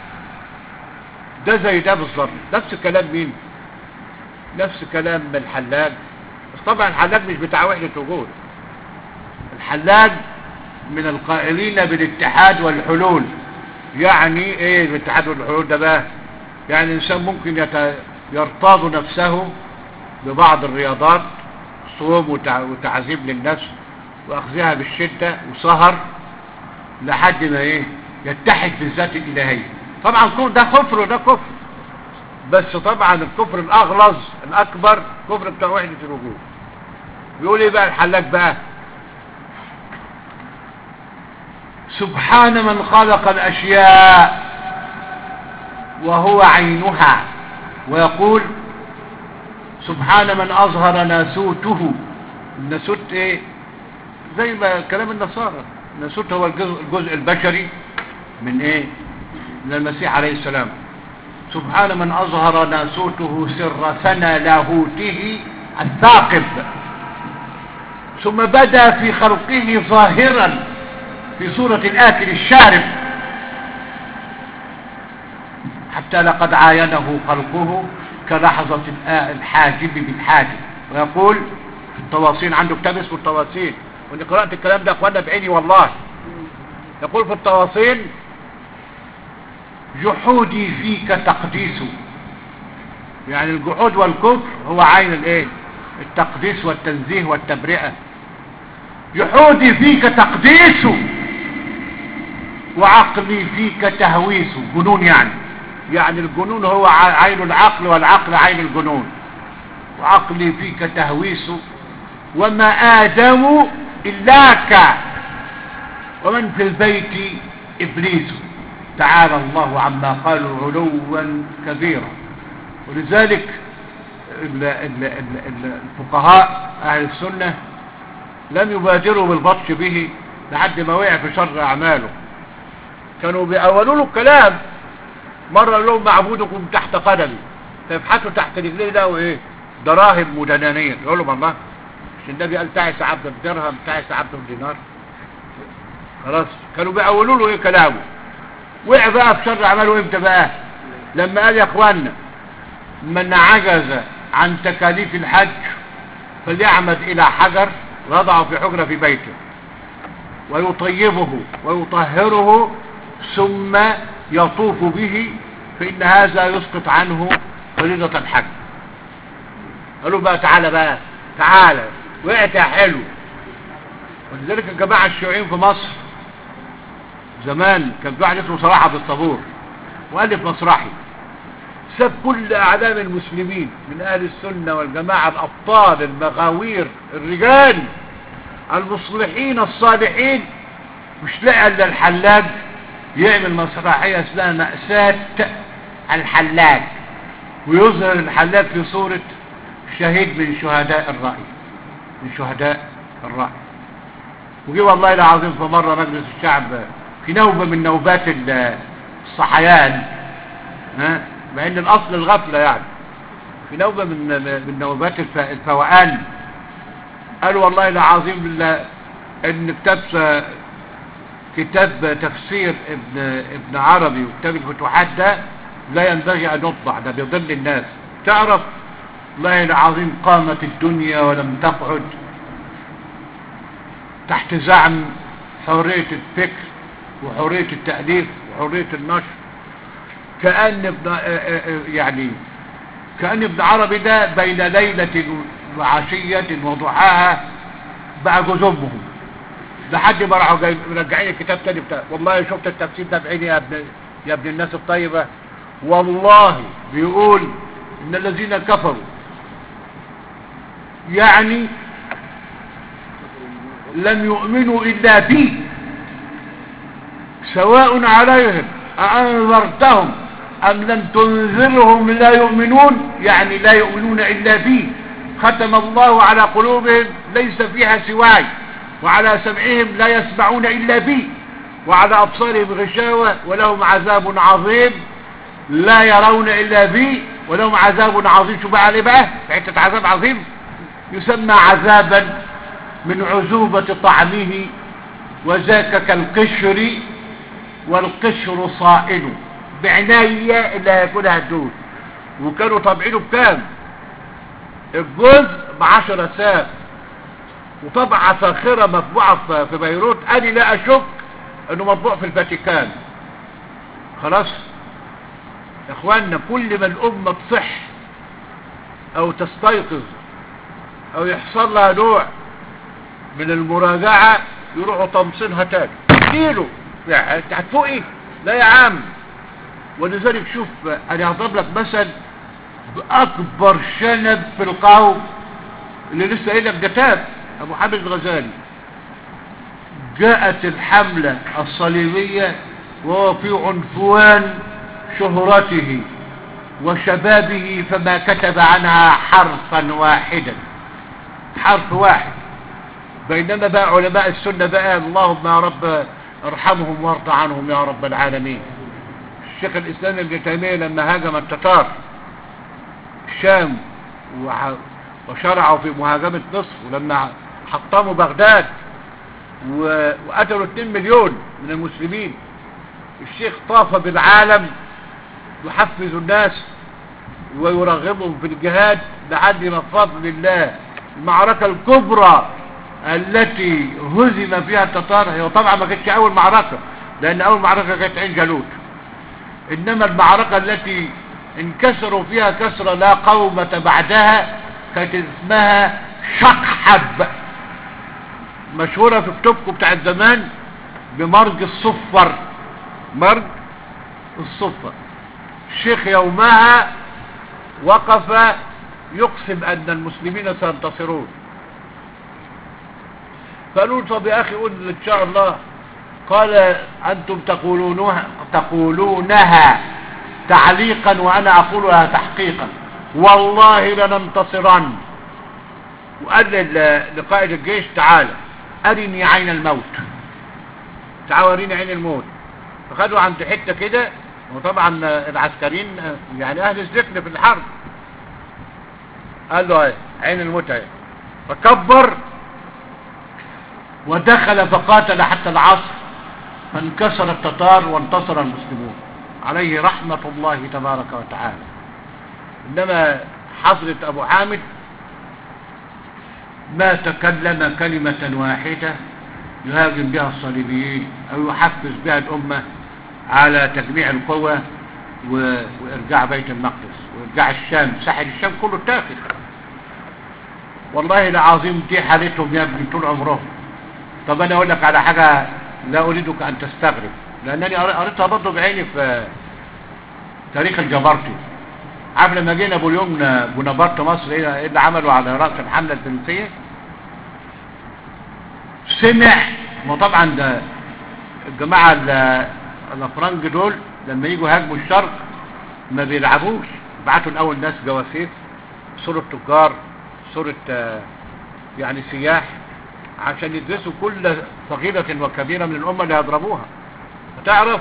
ده زي ده بالظبط نفس كلام مين نفس كلام الحلاج بس طبعا الحلاج مش بتاع وحدة وجود الحلاج من القائلين بالاتحاد والحلول يعني ايه الاتحاد والحلول ده بقى يعني الانسان ممكن يت... يرتاض نفسه ببعض الرياضات صوم وتع... وتعذيب للنفس واخذها بالشدة وسهر لحد ما ايه يتحد بالذات الالهية طبعا كون ده كفر وده كفر بس طبعا الكفر الاغلظ الاكبر كفر بتاع وحدة الوجود بيقول ايه بقى الحلاج بقى سبحان من خلق الاشياء وهو عينها ويقول سبحان من اظهر ناسوته الناسوت ايه زي ما كلام النصارى الناسوت هو الجزء, الجزء البشري من ايه من المسيح عليه السلام سبحان من اظهر ناسوته سر ثنى لاهوته الثاقب ثم بدا في خلقه ظاهرا في صورة الاكل الشارب حتى لقد عاينه خلقه كلحظة الحاجب بالحاجب ويقول في التواصين عنده كتاب اسمه التواصين واني قرأت الكلام ده اخوانا بعيني والله يقول في التواصين جحودي فيك تقديس يعني الجحود والكفر هو عين الايه التقديس والتنزيه والتبرئة جحودي فيك تقديس وعقلي فيك تهويس جنون يعني يعني الجنون هو عين العقل والعقل عين الجنون وعقلي فيك تهويس وما آدم إلاك ومن في البيت إبليس تعالى الله عما قالوا علوا كبيرا ولذلك ال- ال- ال- ال- الفقهاء أهل السنة لم يبادروا بالبطش به لحد ما وقع في شر أعماله كانوا بيأولوا له الكلام مرة قال لهم معبودكم تحت قدمي فيبحثوا تحت رجليه لقوا ايه دراهم مدنانية يقول لهم الله مش النبي قال تعس عبد الدرهم تعس عبد الدينار خلاص كانوا بيأولوا له ايه كلامه وقع بقى في شر اعماله امتى بقى لما قال يا اخوانا من عجز عن تكاليف الحج فليعمد الى حجر ويضعه في حجرة في بيته ويطيبه ويطهره ثم يطوف به فإن هذا يسقط عنه فريضة الحج قالوا بقى تعالى بقى تعالى وقعت يا حلو ولذلك الجماعة الشيوعيين في مصر زمان كان في واحد اسمه صلاح عبد الصبور مؤلف مسرحي ساب كل أعلام المسلمين من أهل السنة والجماعة الأبطال المغاوير الرجال المصلحين الصالحين مش لاقي الا الحلاج يعمل مسرحية اسمها مأساة الحلاج ويظهر الحلاج في صورة شهيد من شهداء الرأي من شهداء الرأي وجي والله العظيم في مرة مجلس الشعب في نوبة من نوبات الصحيان ها مع ان الاصل الغفلة يعني في نوبة من من نوبات الف- الفوقان قالوا والله العظيم بالله ان كتاب س- كتاب تفسير ابن ابن عربي وكتاب الفتوحات ده لا ينبغي ان يطبع ده بيضل الناس تعرف والله العظيم قامت الدنيا ولم تقعد تحت زعم حرية الفكر وحرية التأليف وحرية النشر كأن ابن آه، آه، آه، يعني كأن ابن عربي ده بين ليلة وعشية وضحاها بقى جوز امهم لحد ما راحوا جاي مرجعين الكتاب تاني بتاع والله شفت التفسير ده بعيني يا ابن يا ابن الناس الطيبة والله بيقول ان الذين كفروا يعني لم يؤمنوا الا بي سواء عليهم أأنذرتهم أم لم تنذرهم لا يؤمنون يعني لا يؤمنون إلا بي ختم الله على قلوبهم ليس فيها سواي وعلى سمعهم لا يسمعون إلا بي وعلى أبصارهم غشاوة ولهم عذاب عظيم لا يرون إلا بي ولهم عذاب عظيم شو بقى عليه بقى في حتة عذاب عظيم يسمى عذابا من عذوبة طعمه وذاك كالقشر والقشر صائل بعناية اللي هياكلها الدود وكانوا طابعينه بكام الجزء بعشرة ساق وطبعة فاخرة مطبوعة في- في بيروت أنا لا أشك أنه مطبوع في الفاتيكان خلاص يا اخوانا كل ما الأمة تصح أو تستيقظ أو يحصل لها نوع من المراجعة يروحوا تمصينها تاني كيلو يعني انت هتفوقي لا يا عم ولذلك شوف انا هضرب لك مثل باكبر شنب في القوم اللي لسه قايل لك ده تاب ابو حامد الغزالي جاءت الحملة الصليبية وهو في عنفوان شهرته وشبابه فما كتب عنها حرفا واحدا حرف واحد بينما بقى علماء السنة بقى اللهم يا رب ارحمهم وارضى عنهم يا رب العالمين الشيخ الإسلام ابن تيمية لما هاجم التتار الشام وح- وشرعوا في مهاجمة مصر ولما حطموا بغداد و- وقتلوا 2 مليون من المسلمين الشيخ طاف بالعالم يحفز الناس ويرغبهم في الجهاد لحد ما بفضل الله المعركة الكبرى التي هزم فيها التتار هي طبعا ما كانتش اول معركة لان اول معركة كانت عين جالوت انما المعركة التي انكسروا فيها كسرة لا قومة بعدها كانت اسمها شقحب مشهورة في كتبكم بتاعت زمان بمرج الصفر مرج الصفر الشيخ يومها وقف يقسم ان المسلمين سينتصرون فقالوا له طب يا اخي قول ان شاء الله قال انتم تقولونها تقولونها تعليقا وانا اقولها تحقيقا والله لننتصرن وقال لل- لقائد الجيش تعالى ارني عين الموت تعالى وريني عين الموت فخدوا عند حته كده وطبعا العسكريين يعني اهل الذكر في الحرب قال له اهي عين الموت اهي فكبر ودخل فقاتل حتى العصر فانكسر التتار وانتصر المسلمون عليه رحمة الله تبارك وتعالى إنما حضرة أبو حامد ما تكلم كلمة واحدة يهاجم بها الصليبيين أو يحفز بها الأمة على تجميع القوى و... وإرجاع بيت المقدس وإرجاع الشام ساحل الشام كله اتاخد والله العظيم دي حالتهم يا ابني طول عمرهم طب انا اقول لك على حاجة لا اريدك ان تستغرب لانني قر- قريتها برضه بعيني في تاريخ الجبرتي عارف لما جه نابليون بونابرت مصر ايه إيه اللي عملوا على راس الحمله الفرنسيه سمع وطبعا ده الجماعه ال- الافرنج دول لما يجوا يهاجموا الشرق ما بيلعبوش بعتوا الاول ناس جواسيس صوره تجار صوره آه، يعني سياح عشان يدرسوا كل صغيرة وكبيرة من الأمة اللي هيضربوها فتعرف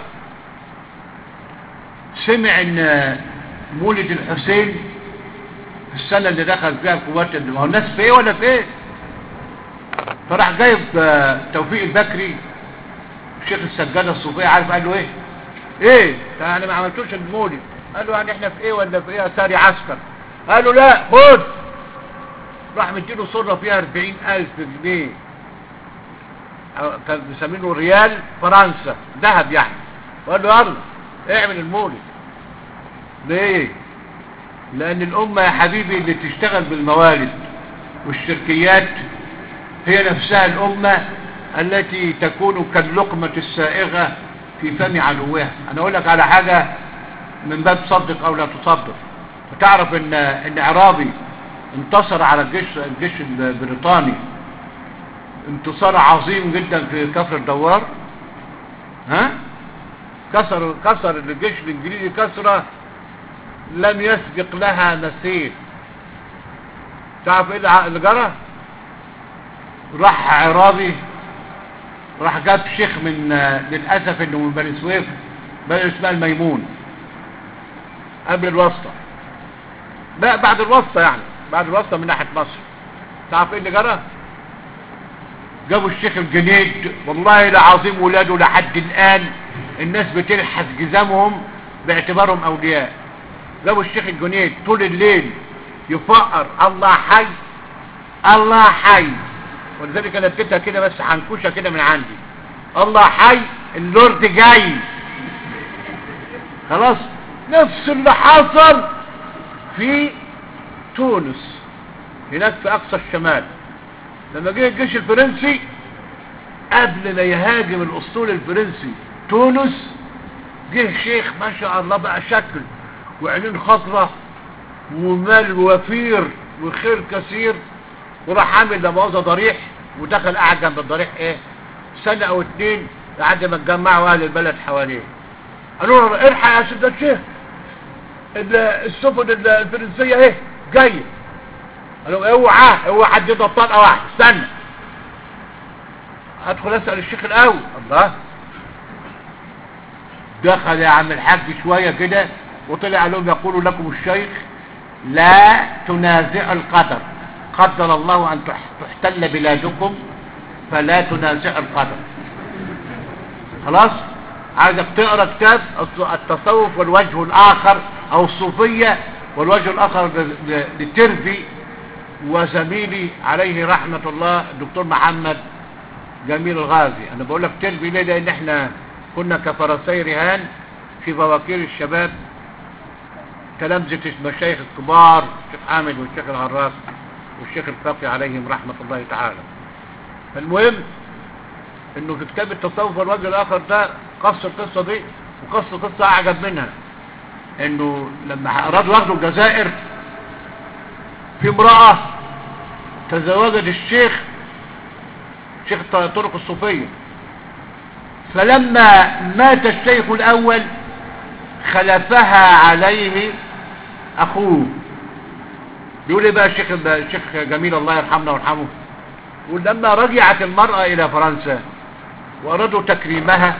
سمع ان مولد الحسين في السنة اللي دخل فيها القوات ما هو الناس في ايه ولا في ايه فراح جايب آه، توفيق البكري الشيخ السجادة الصوفية عارف قال له ايه ايه ده انا ما عملتوش المولد قال له يعني احنا في ايه ولا في ايه ساري عسكر قال له لا خد راح مديله صرة فيها 40000 جنيه أو كان بيسمينه ريال فرنسا ذهب يعني وقال له يلا اعمل المولد ليه لان الامة يا حبيبي اللي تشتغل بالموالد والشركيات هي نفسها الامة التي تكون كاللقمة السائغة في فم عدوها انا اقول لك على حاجة من باب صدق او لا تصدق فتعرف ان ان عرابي انتصر على الجيش الجيش البريطاني انتصار عظيم جدا في كفر الدوار ها كسر كسر الجيش الانجليزي كسره لم يسبق لها مثيل تعرف ايه اللي- اللي جرى راح عرابي راح جاب شيخ من للاسف انه من بني سويف بلد اسمها الميمون قبل الوسطى لا بعد الوسطى يعني بعد الوسطى من ناحيه مصر تعرف ايه اللي جرى جابوا الشيخ الجنيد والله العظيم ولاده لحد الآن الناس بتلحس جزامهم باعتبارهم أولياء جابوا الشيخ الجنيد طول الليل يفقر الله حي الله حي ولذلك انا اديتها كده بس حنكوشه كده من عندي الله حي اللورد جاي خلاص نفس اللي حصل في تونس هناك في اقصى الشمال لما جه الجيش الفرنسي قبل ما يهاجم الاسطول الفرنسي تونس جه شيخ ما شاء الله بقى شكل وعينين خضرة ومال وفير وخير كثير وراح عامل لمؤاخذة ضريح ودخل قاعد جنب الضريح ايه سنة او اتنين لحد ما اتجمعوا اهل البلد حواليه قالوا له الحق يا سيدنا الشيخ ال- السفن ال- الفرنسية ايه جاية قالوا اوعى اوعى حد يضرب طلقة واحدة استنى ادخل اسأل الشيخ الاول الله دخل يا عم الحاج شوية كده وطلع لهم يقول لكم الشيخ لا تنازع القدر قدر الله ان تح- تحتل بلادكم فلا تنازع القدر خلاص عايزك تقرا كتاب الص- التصوف والوجه الاخر او الصوفيه والوجه الاخر ل- ل- لتربي وزميلي عليه رحمه الله الدكتور محمد جميل الغازي انا بقول لك تربي ليه لان احنا كنا كفرسي رهان في بواكير الشباب تلامذة المشايخ الكبار الشيخ حامد والشيخ العراس والشيخ الفقي عليهم رحمة الله تعالى المهم انه في كتاب التصوف والوجه الاخر ده قص القصة دي وقص قصة اعجب منها انه لما ارادوا ياخدوا الجزائر في امرأة تزوجت الشيخ شيخ الطرق الصوفية فلما مات الشيخ الأول خلفها عليه أخوه بيقول ايه بقى الشيخ الشيخ جميل الله يرحمنا ويرحمه يقول لما رجعت المرأة إلى فرنسا وأرادوا تكريمها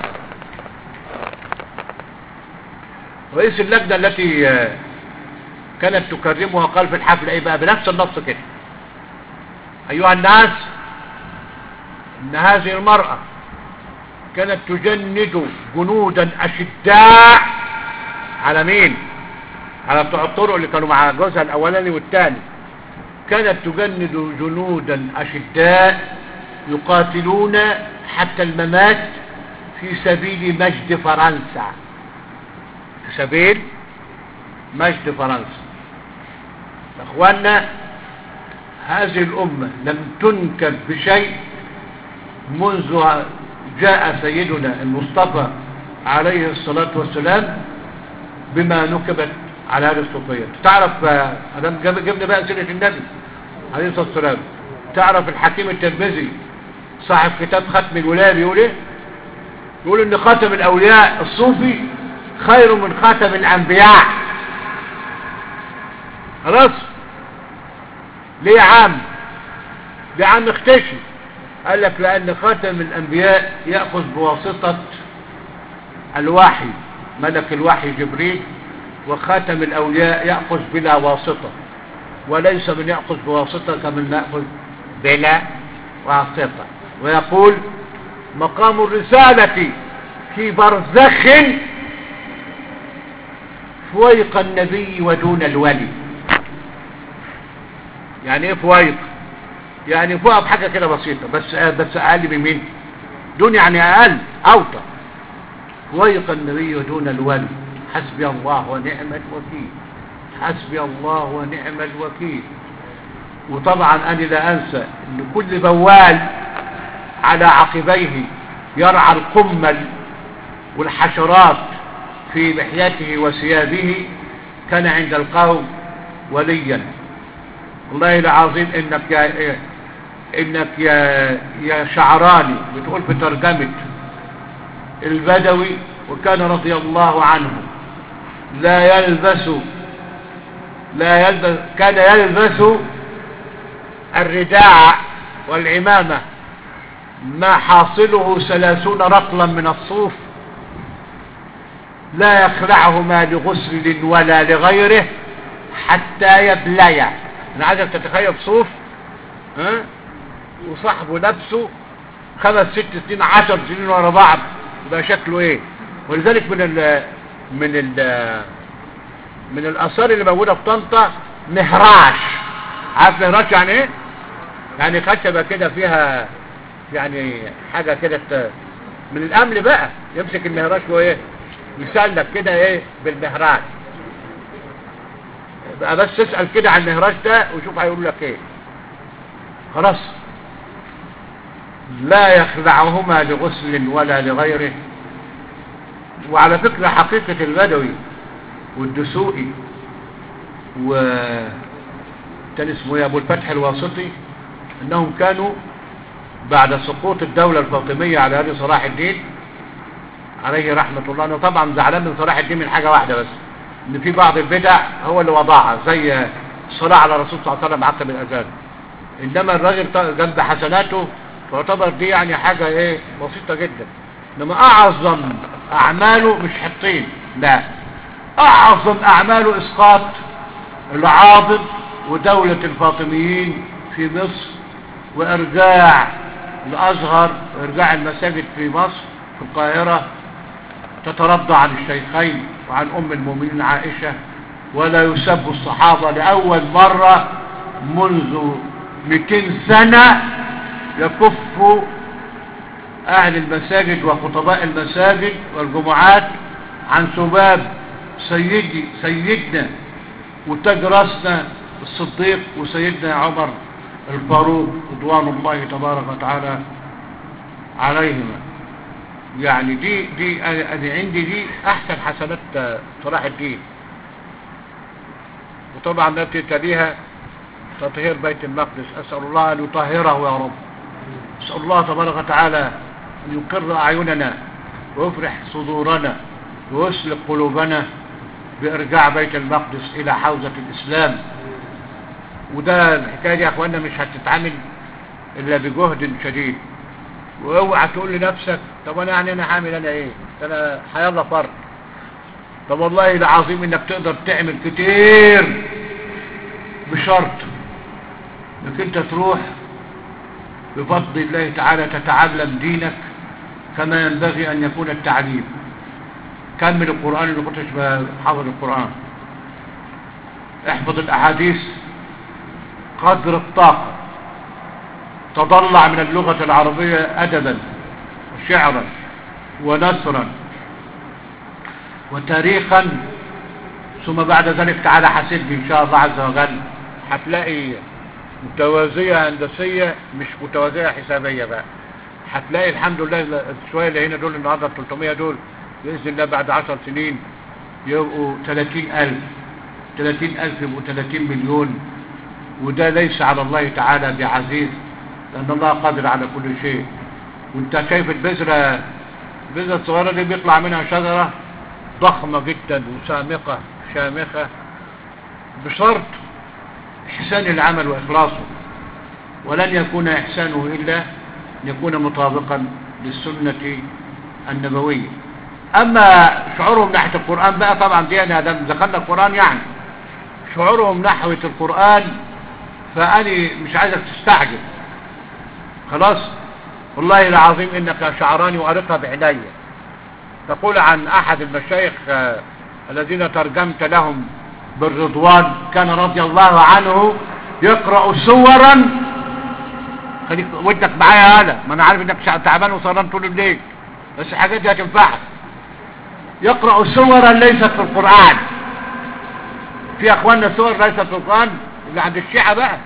رئيس اللجنة التي كانت تكرمها قال في الحفل ايه بقى بنفس النص كده ايها الناس ان هذه المرأة كانت تجند جنودا اشداء على مين على بتوع الطرق اللي كانوا مع جوزها الاولاني والثاني كانت تجند جنودا اشداء يقاتلون حتى الممات في سبيل مجد فرنسا في سبيل مجد فرنسا اخواننا هذه الامة لم تنكب بشيء منذ جاء سيدنا المصطفى عليه الصلاة والسلام بما نكبت على هذه الصوفية تعرف ادم جبنا بقى سيرة النبي عليه الصلاة والسلام تعرف الحكيم الترمذي صاحب كتاب ختم الولاية بيقول ايه يقول ان خاتم الاولياء الصوفي خير من خاتم الانبياء خلاص ليه يا عم ليه يا عم اختشي قال لك لان خاتم الانبياء يأخذ بواسطة الوحي ملك الوحي جبريل وخاتم الاولياء يأخذ بلا واسطة وليس من يأخذ بواسطة كمن يأخذ بلا واسطة ويقول مقام الرسالة في برزخ فويق النبي ودون الولي يعني ايه فويق يعني فوق بحاجة كده بسيطة بس بس اقل من مين دون يعني اقل اوطى فويق النبي ودون الولي حسبي الله ونعم الوكيل حسبي الله ونعم الوكيل وطبعا انا لا انسى ان كل بوال على عقبيه يرعى القمل والحشرات في لحيته وثيابه كان عند القوم وليا والله العظيم انك يا انك يا يا شعراني بتقول في ترجمة البدوي وكان رضي الله عنه لا يلبس لا يلبس كان يلبس الرداع والعمامة ما حاصله ثلاثون رطلا من الصوف لا يخلعهما لغسل ولا لغيره حتى يبليا انا عايزك تتخيل صوف ها وصاحبه نفسه خمس ست سنين عشر سنين ورا بعض يبقى شكله ايه ولذلك من ال من ال من الاثار اللي موجوده في طنطا مهراش عارف مهراش يعني ايه يعني خشبه كده فيها يعني حاجه كده من الامل بقى يمسك المهراش وايه يسلك كده ايه بالمهراج بقى بس اسأل كده عن المهراج ده وشوف هيقول لك ايه خلاص لا يخلعهما لغسل ولا لغيره وعلى فكرة حقيقة البدوي والدسوقي و كان اسمه ايه ابو الفتح الواسطي انهم كانوا بعد سقوط الدولة الفاطمية على ابي صلاح الدين عليه رحمة الله انا طبعا زعلان من صلاح الدين من حاجة واحدة بس ان في بعض البدع هو اللي وضعها زي الصلاة على الرسول صلى الله عليه وسلم عقب الاذان انما الراجل جنب حسناته تعتبر دي يعني حاجة ايه بسيطة جدا انما اعظم اعماله مش حطين لا اعظم اعماله اسقاط العاضد ودولة الفاطميين في مصر وارجاع الازهر وارجاع المساجد في مصر في القاهرة تترضى عن الشيخين وعن ام المؤمنين عائشة ولا يسب الصحابة لأول مرة منذ 200 سنة يكف أهل المساجد وخطباء المساجد والجمعات عن سباب سيدي سيدنا وتاج راسنا الصديق وسيدنا عمر الفاروق رضوان الله تبارك وتعالى عليهما يعني دي دي انا عندي دي احسن حسنات صلاح الدين وطبعا التي تليها تطهير بيت المقدس اسال الله ان يطهره يا رب نسأل الله تبارك وتعالى أن يقر أعيننا ويفرح صدورنا ويسلق قلوبنا بإرجاع بيت المقدس إلى حوزة الإسلام وده الحكاية دي يا أخوانا مش هتتعمل إلا بجهد شديد واوعى تقول لنفسك طب انا يعني انا هعمل انا ايه انا هيلا فرق طب والله العظيم انك تقدر تعمل كتير بشرط انك انت تروح بفضل الله تعالى تتعلم دينك كما ينبغي ان يكون التعليم كمل القرآن اللي كنتش حافظ القرآن احفظ الاحاديث قدر الطاقة تضلع من اللغة العربية أدبا وشعرا ونثرا وتاريخا ثم بعد ذلك تعالى حاسبني إن شاء الله عز وجل هتلاقي متوازية هندسية مش متوازية حسابية بقى هتلاقي الحمد لله شوية اللي هنا دول النهاردة 300 دول بإذن الله بعد 10 سنين يبقوا 30000 30000 يبقوا 30 مليون وده ليس على الله تعالى بعزيز لأن الله قادر على كل شيء وانت شايف البذرة البذرة الصغيرة دي بيطلع منها شجرة ضخمة جدا وسامقة شامخة بشرط إحسان العمل وإخلاصه ولن يكون إحسانه إلا أن يكون مطابقا للسنة النبوية أما شعورهم ناحية القرآن بقى طبعا دي أنا دخلنا القرآن يعني شعورهم نحوة القرآن فأنا مش عايزك تستعجل خلاص والله العظيم انك شعراني وارقها بعيني تقول عن احد المشايخ آه الذين ترجمت لهم بالرضوان كان رضي الله عنه يقرأ سورا خليك ودك معايا هذا ما انا عارف انك تعبان وسهران طول الليل بس الحاجات دي هتنفعك يقرأ سورا ليست في القرآن في اخواننا سور ليست في القرآن اللي عند الشيعة بقى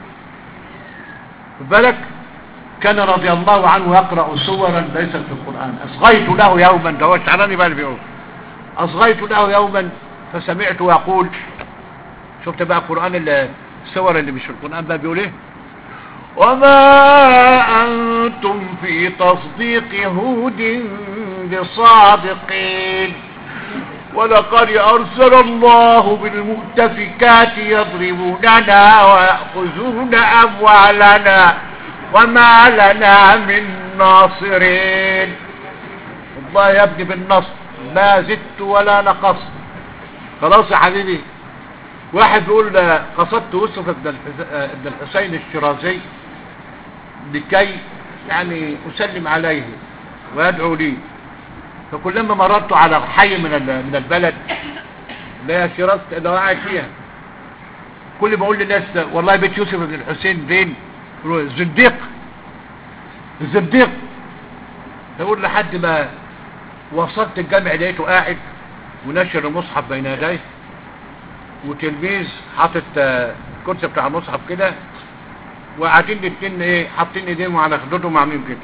بالك كان رضي الله عنه يقرأ سورا ليست في القرآن أصغيت له يوما ده هو الشعراني بقى اللي بيقول أصغيت له يوما فسمعت يقول شفت بقى القرآن السور اللي مش في القرآن بقى بيقول ايه وما أنتم في تصديق هود بصادقين ولقد أرسل الله بالمؤتفكات يضربوننا ويأخذون أموالنا وما لنا من ناصرين والله يا ابني بالنصر ما زدت ولا نقصت خلاص يا حبيبي واحد بيقول قصدت يوسف ابن الحسين الشرازي لكي يعني اسلم عليه ويدعو لي فكلما مررت على حي من من البلد لا شرازت اللي هو قاعد فيها كل ما اقول للناس والله بيت يوسف بن الحسين فين الزنديق الزنديق يقول لحد ما وصلت الجامع لقيته قاعد ونشر المصحف بين يديه وتلميذ حاطط الكرسي بتاع المصحف كده وقاعدين الاثنين ايه حاطين ايديهم على خدودهم عاملين كده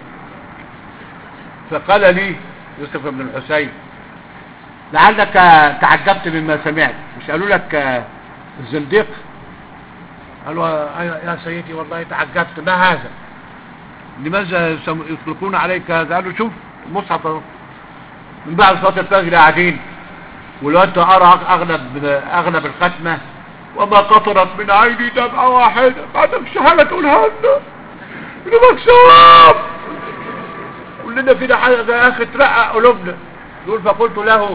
فقال لي يوسف بن الحسين لعلك تعجبت مما سمعت مش قالوا لك الزنديق قالوا يا سيدي والله تعجبت ما هذا لماذا يطلقون عليك هذا قالوا شوف المصحف من بعد صلاة الفجر قاعدين والوقت أرى أغلب أغلب الختمة وما قطرت من عيني دمعة واحدة بعدك شهادة تقولها لنا بدك ثواب كلنا فينا حاجة يا أخي ترقق قلوبنا يقول فقلت له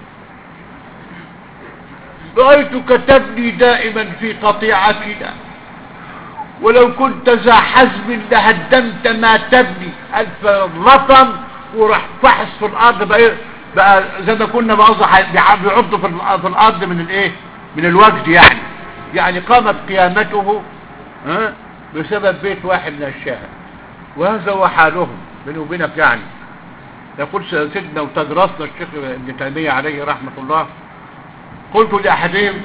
رأيتك تبني دائما في قطيعتنا ولو كنت ذا حزم لهدمت ما تبني ألف رطم وراح فحص في الأرض بقى, بقى زي ما كنا بقصد بيعض في في الأرض من الإيه من الوجد يعني يعني قامت قيامته ها بسبب بيت واحد من الشاهد وهذا هو حالهم بيني وبينك يعني يقول سيدنا وتدرسنا الشيخ ابن تيمية عليه رحمة الله قلت لأحدهم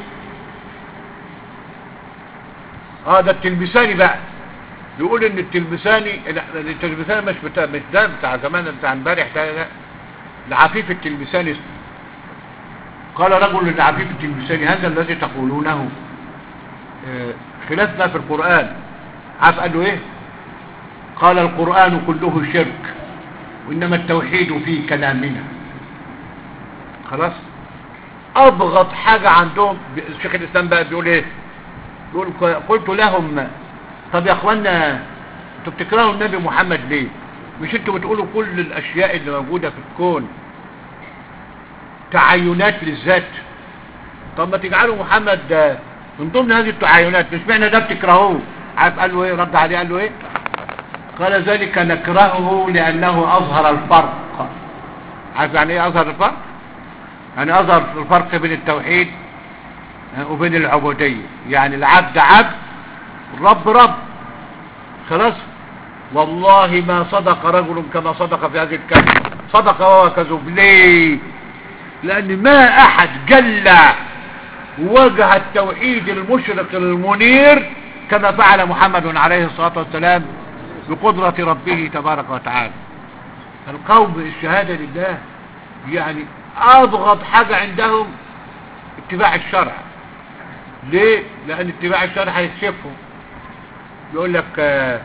اه ده التلمساني بقى يقول ان التلمساني التلمساني مش بتاع مش ده بتاع زمان بتاع امبارح ده لا العفيف التلمساني قال رجل للعفيف التلمساني هذا الذي تقولونه آه خلاف ما في القرآن عارف قال له ايه قال القرآن كله شرك وإنما التوحيد في كلامنا خلاص أبغض حاجة عندهم الشيخ الإسلام بقى بيقول إيه بيقول قلت لهم طب يا أخوانا انتوا بتكرهوا النبي محمد ليه مش انتوا بتقولوا كل الأشياء اللي موجودة في الكون تعينات للذات طب ما تجعلوا محمد ده من ضمن هذه التعينات مش معنى ده بتكرهوه عارف قال له ايه رد عليه قال له ايه قال ذلك نكرهه لأنه أظهر الفرق عارف يعني ايه أظهر الفرق يعني أظهر الفرق بين التوحيد وبين العبودية يعني العبد عبد الرب رب خلاص والله ما صدق رجل كما صدق في هذه الكلمة صدق وهو كذوب ليه لأن ما أحد جل وجه التوحيد المشرق المنير كما فعل محمد عليه الصلاة والسلام بقدرة ربه تبارك وتعالى القوم الشهادة لله يعني أضغط حاجة عندهم اتباع الشرع ليه؟ لأن اتباع الشرع هيكشفهم يقول لك آه،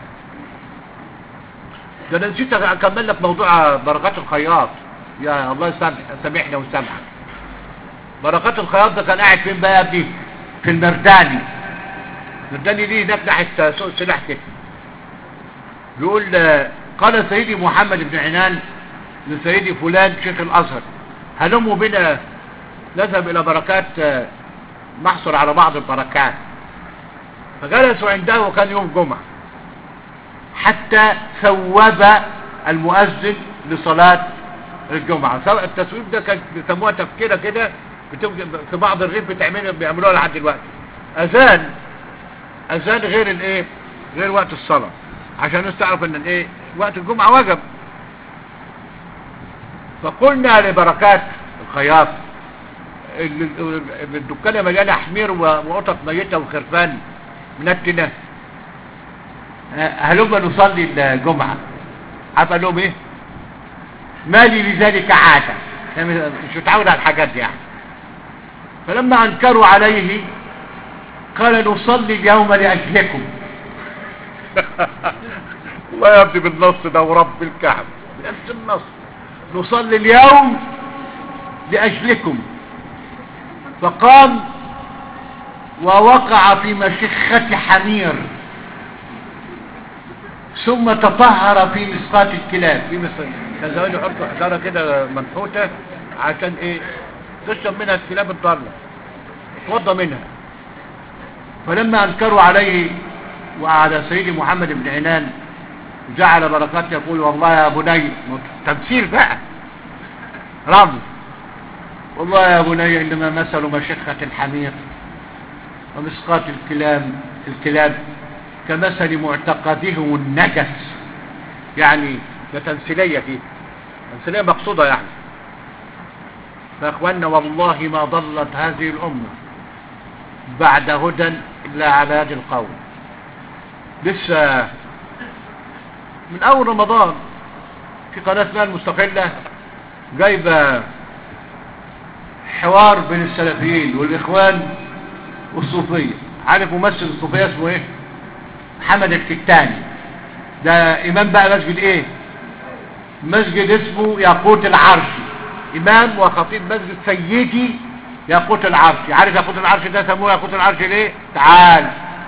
ده انا نسيت اكمل لك موضوع بركات الخياط يا الله يسامح سامحنا وسامحك بركات الخياط ده كان قاعد فين بقى يا ابني في المرداني المرداني دي هناك ناحيه سوق السلاح كده بيقول آه، قال سيدي محمد بن عنان لسيدي فلان شيخ الازهر هلموا بنا نذهب الى بركات آه، نحصل على بعض البركات فجلسوا عنده وكان يوم جمعة حتى ثوب المؤذن لصلاة الجمعة سواء التسويب ده كان بيسموها تفكيرة كده بتبقى في بعض الريف بتعملها بيعملوها لحد دلوقتي اذان اذان غير الايه غير وقت الصلاة عشان الناس تعرف ان الايه وقت الجمعة وجب فقلنا لبركات الخياط ال- ال- الدكانة مليانة حمير و- وقطط ميتة وخرفان منتنة هلما نصلي الجمعة عارف قال لهم ايه مالي لذلك عادة يعني مش متعود على الحاجات دي يعني فلما انكروا عليه قال نصلي اليوم لأجلكم الله يبدي بالنص ده ورب الكعب بنفس النص نصلي اليوم لأجلكم فقام ووقع في مشخة حمير ثم تطهر في مسقات الكلاب في مسقات كان زمان يحطوا حجارة كده منحوتة عشان ايه تشرب منها الكلاب الضالة توضى منها فلما انكروا عليه وعلى سيدي محمد بن عنان جعل بركات يقول والله يا بني تمثيل بقى رمز والله يا بني إنما مثل مشخة الحمير ومسقات الكلاب الكلاب كمثل معتقدهم النجس يعني ده تمثيلية فيه تمثيلية مقصودة يعني فأخوانا والله ما ضلت هذه الأمة بعد هدى إلا على هذه القول لسه من أول رمضان في قناة اسمها المستقلة جايبة حوار بين السلفيين والإخوان والصوفية عارف ممثل الصوفية اسمه ايه محمد الكتاني ده إمام بقى مسجد ايه مسجد اسمه ياقوت العرشي إمام وخطيب مسجد سيدي ياقوت العرشي عارف ياقوت العرشي ده سموه ياقوت العرشي ليه تعال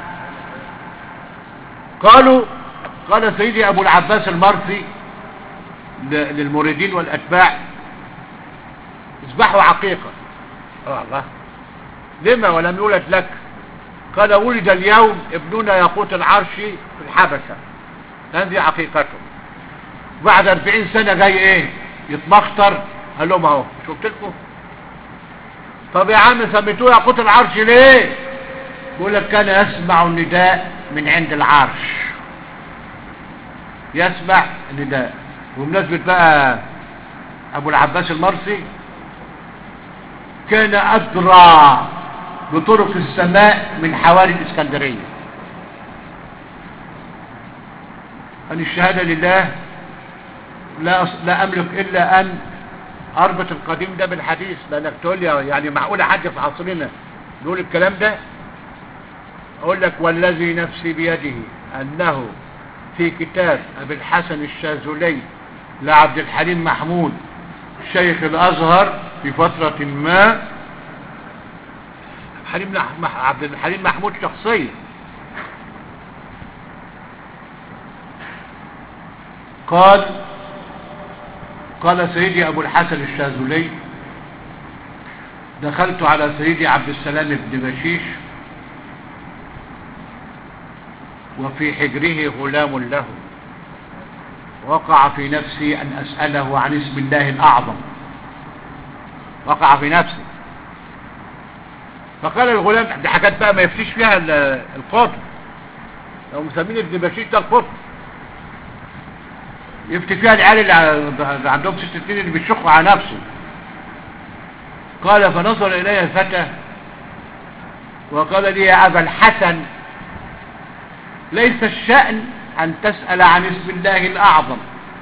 قالوا قال سيدي أبو العباس المرسي ل- للمريدين والأتباع اذبحوا عقيقة آه الله لما ولم يولد لك قال ولد اليوم ابننا يقوت العرش في الحبشة هذه عقيقته بعد 40 سنة جاي ايه يتمخطر قال لهم اهو شفت لكم طب يا عم سميتوه يقوت العرش ليه بيقول لك كان يسمع النداء من عند العرش يسمع النداء وبمناسبة بقى ابو العباس المرسي كان أدرى بطرق السماء من حواري الإسكندرية أن الشهادة لله لا, أص- لا أملك إلا أن أربط القديم ده بالحديث لأنك تقول لي يعني معقولة حد في عصرنا نقول الكلام ده أقول لك والذي نفسي بيده أنه في كتاب أبي الحسن الشاذلي لعبد الحليم محمود شيخ الأزهر في فترة ما حليم مح... عبد الحليم محمود شخصيا قال قال سيدي أبو الحسن الشاذلي دخلت على سيدي عبد السلام بن بشيش وفي حجره غلام له وقع في نفسي أن أسأله عن اسم الله الأعظم وقع في نفسي فقال الغلام دي حاجات بقى ما يفتيش فيها ال- القطب لو مسمين ابن بشيش ده القطب يفتي فيها العيال اللي ع- اللي عندهم ست سنين اللي بيشقوا على نفسه قال فنظر إلي الفتى وقال لي يا أبا الحسن ليس الشأن أن تسأل عن اسم الله الأعظم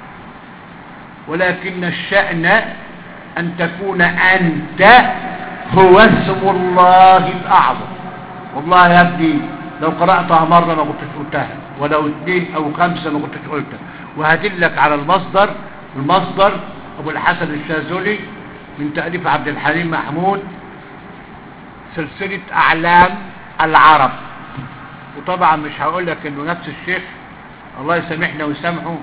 ولكن الشأن أن تكون أنت هو اسم الله الأعظم والله يا ابني لو قرأتها مرة ما كنتش قلتها ولو اثنين أو خمسة ما كنتش قلتها وهدلك على المصدر المصدر أبو الحسن الشاذلي من تأليف عبد الحليم محمود سلسلة أعلام العرب وطبعا مش هقول لك انه نفس الشيخ الله يسامحنا ويسامحه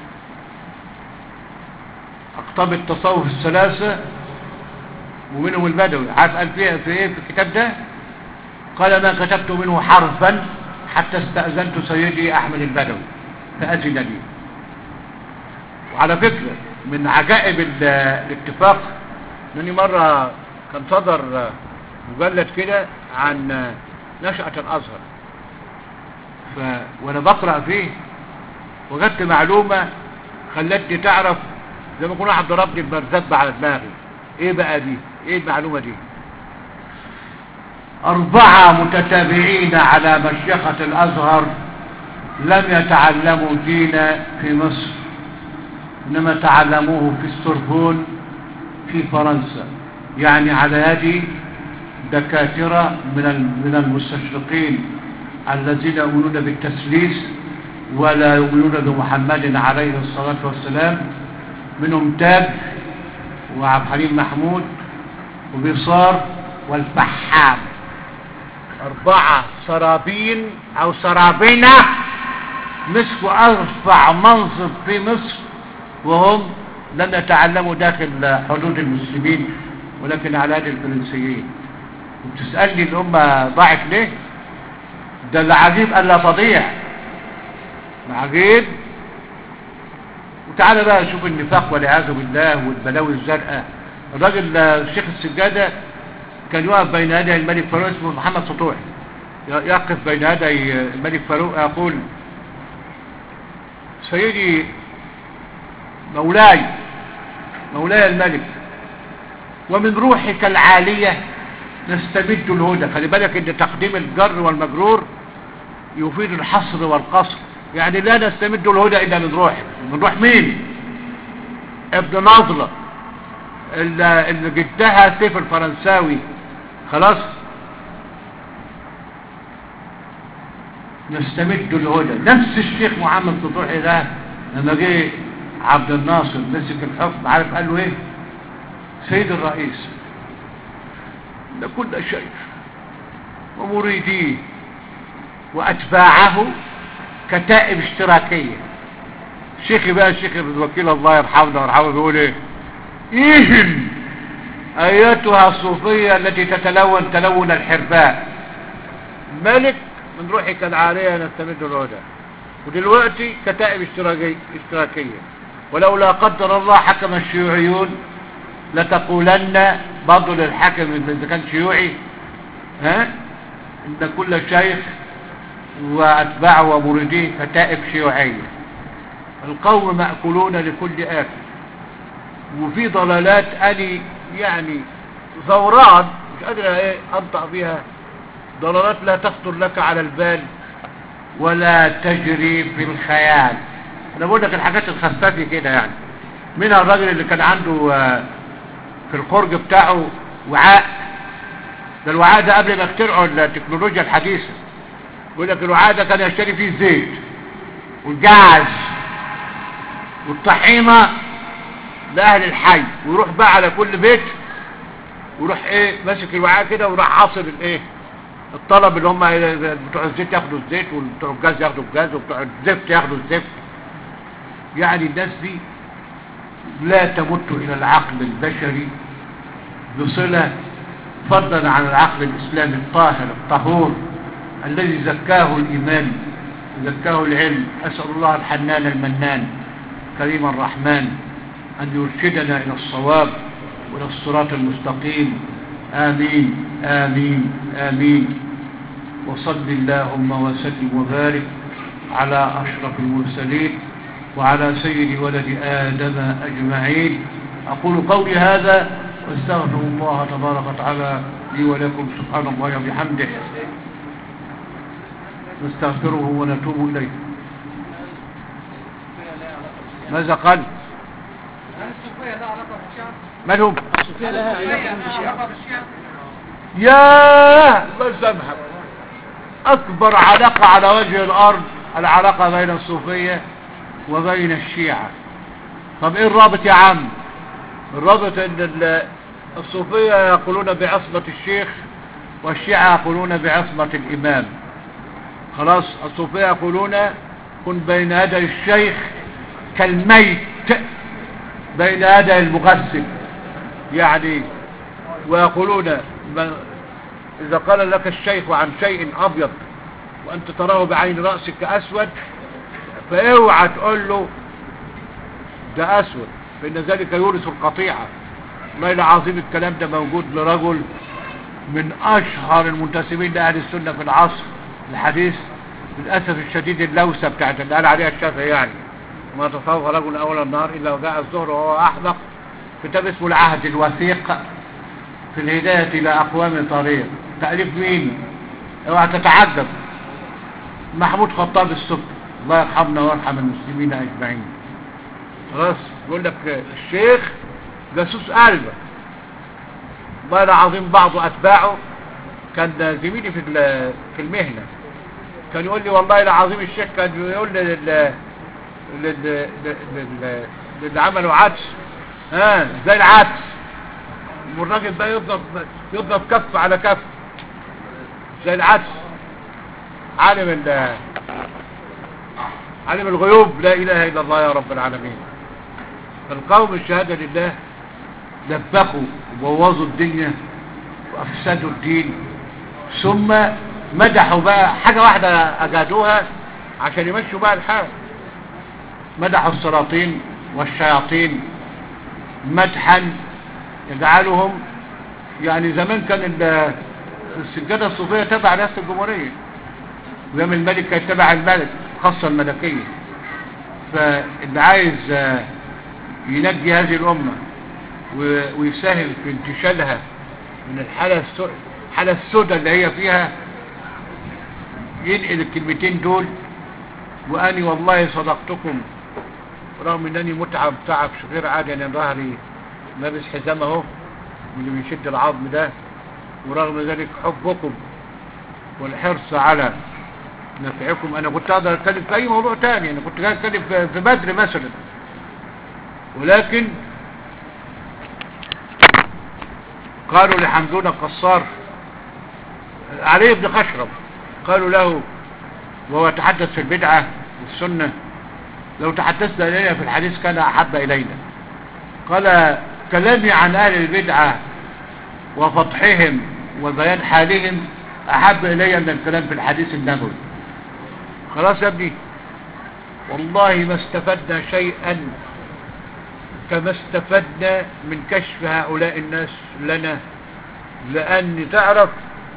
اقطاب التصوف الثلاثة ومنهم البدوي عارف قال فيها في ايه في الكتاب ده قال ما كتبت منه حرفا حتى استأذنت سيدي احمد البدوي فأذن لي وعلى فكرة من عجائب ال- الاتفاق انني مرة كان صدر مجلد كده عن نشأة الازهر ف... وانا بقرأ فيه وجدت معلومة خلتني تعرف زي ما يكون واحد ضربني بمرزبة على دماغي ايه بقى دي ايه المعلومة دي اربعة متتابعين على مشيخة الازهر لم يتعلموا دين في مصر انما تعلموه في السوربون في فرنسا يعني على يد دكاترة من ال- من المستشرقين الذين يؤمنون بالتسليس ولا يؤمنون بمحمد عليه الصلاة والسلام منهم تاج وعبد الحليم محمود وبصار والفحام أربعة سرابين أو سرابينة مسكوا أرفع منصب في مصر وهم لم يتعلموا داخل حدود المسلمين ولكن على يد الفرنسيين وبتسألني الأمة ضاعت ليه ده العجيب ألا تضيع العجيب وتعالى بقى شوف النفاق والعياذ بالله والبلاوي الزرقاء الراجل آه، الشيخ السجادة كان يقف بين يدي الملك فاروق اسمه محمد سطوحي ي- يقف بين يدي الملك فاروق يقول سيدي مولاي مولاي الملك ومن روحك العالية نستمد الهدى خلي بالك ان تقديم الجر والمجرور يفيد الحصر والقصر يعني لا نستمد الهدى الا من روحك من روح مين ابن نظرة اللي اللي جدها سيف الفرنساوي خلاص نستمد الهدى نفس الشيخ محمد سطوحي ده لما جه عبد الناصر مسك الحكم عارف قال له ايه سيد الرئيس ده كل شيء ومريديه وأتباعه كتائب اشتراكية شيخي بقى الشيخ الوكيل الله يرحمنا ويرحمه بيقول ايه إيهن أيتها الصوفية التي تتلون تلون الحرباء ملك من روحك العالية نستمد الهدى ودلوقتي كتائب اشتراكي- اشتراكية ولولا قدر الله حكم الشيوعيون لتقولن برضه للحاكم اذا كان شيوعي ها ان كل شيخ واتباعه ومريديه كتائب شيوعيه القوم ماكولون لكل اكل وفي ضلالات اني يعني ثورات مش قادر ايه انطق بيها ضلالات لا تخطر لك على البال ولا تجري في الخيال انا بقول لك الحاجات الخفافه كده يعني منها الراجل اللي كان عنده آه، في الخرج بتاعه وعاء ده الوعاء ده قبل ما يخترعوا التكنولوجيا الحديثة يقول لك الوعاء ده كان يشتري فيه زيت والجعز والطحينة لأهل الحي ويروح بقى على كل بيت ويروح ايه ماسك الوعاء كده ويروح عاصر الايه الطلب اللي هم بتوع الزيت ياخدوا الزيت وبتوع الجاز ياخدوا الجاز وبتوع الزفت ياخدوا الزفت يعني الناس دي لا تمت الى العقل البشري بصلة فضلا عن العقل الاسلامي الطاهر الطهور الذي زكاه الايمان زكاه العلم اسال الله الحنان المنان كريم الرحمن ان يرشدنا الى الصواب والى الصراط المستقيم امين امين امين وصل اللهم وسلم وبارك على اشرف المرسلين وعلى سيد ولد ادم اجمعين اقول قولي هذا واستغفر الله تبارك وتعالى لي ولكم سبحان الله وبحمده نستغفره ونتوب اليه ماذا قال مالهم يا الله يسامحك اكبر علاقة على وجه الارض العلاقة بين الصوفية وبين الشيعة طب ايه الرابط يا عم الرابط ان ال- الصوفية يقولون بعصمة الشيخ والشيعة يقولون بعصمة الامام خلاص الصوفية يقولون كن بين يدي الشيخ كالميت بين يدي المغسل يعني ويقولون من إذا قال لك الشيخ عن شيء أبيض وأنت تراه بعين رأسك أسود فاوعى تقول له ده أسود فإن ذلك يورث القطيعة والله العظيم الكلام ده موجود لرجل من أشهر المنتسبين لأهل السنة في العصر الحديث للأسف الشديد اللوسة بتاعت اللي قال عليها الشافعي يعني ما تصوف رجل أول النهار إلا وجاء الظهر وهو أحمق كتاب اسمه العهد الوثيق في الهداية إلى أقوام طريق تأليف مين اوعى تتعجب محمود خطاب السبت الله يرحمنا ويرحم المسلمين أجمعين خلاص يقول لك الشيخ جاسوس قلبه والله العظيم بعض أتباعه كان زميلي في ال- في المهنة كان يقول لي والله العظيم الشيخ كان يقول لي لل لل لل- لل- للي عملوا عدس ها زي العدس والراجل بقى يضرب يضرب كف على كف زي العدس عالم ال عالم الغيوب لا اله الا الله يا رب العالمين القوم الشهاده لله لبخوا وبوظوا الدنيا وافسدوا الدين ثم مدحوا بقى حاجه واحده اجادوها عشان يمشوا بقى الحال مدحوا السلاطين والشياطين مدحا يجعلهم يعني زمان كان ال- السجادة الصوفية تبع رئاسة الجمهورية ويوم الملك كانت تبع الملك خاصة الملكية فاللي عايز آه، ينجي هذه الأمة و- ويساهم في انتشالها من الحالة السو... الحالة السوداء اللي هي فيها ينقل الكلمتين دول وأني والله صدقتكم رغم انني متعب تعب غير عادي انا ظهري لابس حزام اهو اللي بيشد العظم ده ورغم ذلك حبكم والحرص على نفعكم انا كنت اقدر اتكلم في اي موضوع تاني انا كنت قاعد اتكلم في- في بدر مثلا ولكن قالوا لحمدون القصار علي بن خشرب قالوا له وهو يتحدث في البدعة والسنة لو تحدثت إلينا في الحديث كان أحب إلينا قال كلامي عن أهل البدعة وفضحهم وبيان حالهم أحب إلي من الكلام في الحديث النبوي خلاص يا ابني والله ما استفدنا شيئا كما استفدنا من كشف هؤلاء الناس لنا لأن تعرف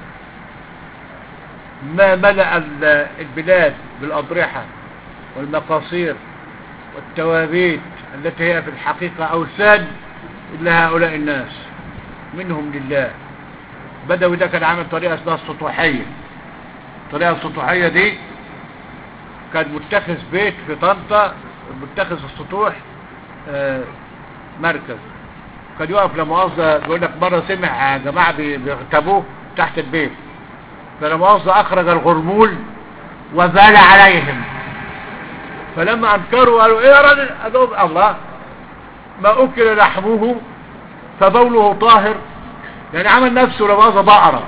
ما ملأ ال- البلاد بالأضرحة والمقاصير والتوابيت التي هي في الحقيقة أوثان إلا هؤلاء الناس منهم لله بدوي ده كان عامل طريقة اسمها السطوحية الطريقة السطوحية دي كان متخذ بيت في طنطا متخذ السطوح آه، مركز كان يقف لمؤاخذة يقول لك مرة سمع جماعة بي- بيغتابوه تحت البيت فلمؤاخذة أخرج الغرمول وبال عليهم فلما انكروا قالوا ايه يا راجل قالوا الله ما اكل لحمه فبوله طاهر يعني عمل نفسه لماذا بقرة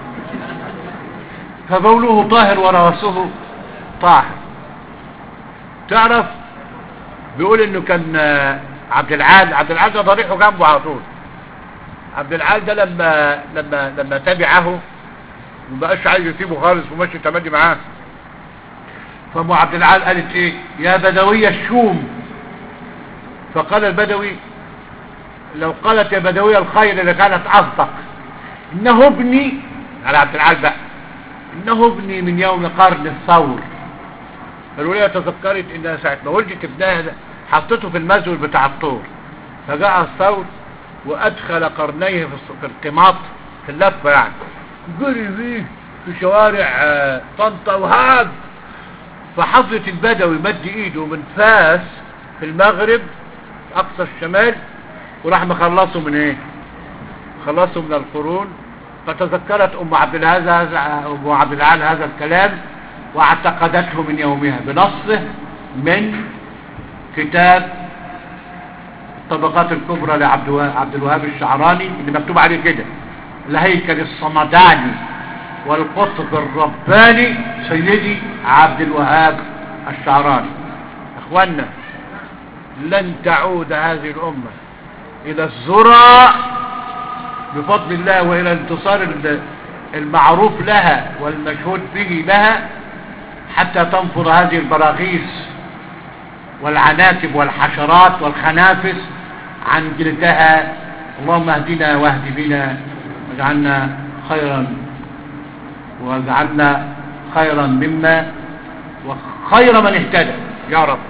فبوله طاهر وروسه طاهر تعرف بيقول انه كان آه، عبد العال عبد العال ده ضريحه جنبه على طول عبد العال ده لما لما لما تبعه مبقاش عايز يسيبه خالص وماشي تمدي معاه فام عبد العال قالت ايه يا بدوي الشوم فقال البدوي لو قالت يا بدوي الخير لكانت اصدق انه ابني على عبد العال بقى انه ابني من يوم قرن الثور الولية تذكرت انها ساعة ما ولدت ابنها ده حطته في المزول بتاع الطور فجاء الثور وادخل قرنيه في الص- في القماط في اللفة يعني جري فيه في شوارع آه، طنطا وهاب فحضرة البدوي مد ايده من فاس في المغرب اقصى الشمال وراح مخلصه من ايه خلصه من القرون فتذكرت ام عبد العال هذا ام عبد العال هذا الكلام واعتقدته من يومها بنصه من كتاب الطبقات الكبرى لعبد الوا- عبد الوهاب الشعراني اللي مكتوب عليه كده الهيكل الصمداني والقطب الرباني سيدي عبد الوهاب الشعراني اخوانا لن تعود هذه الامه الى الذرى بفضل الله والى انتصار ال- المعروف لها والمشهود به لها حتى تنفض هذه البراغيث والعناتب والحشرات والخنافس عن جلدها اللهم اهدنا واهد بنا واجعلنا خيرا واجعلنا خيرا مما وخير من اهتدى يا رب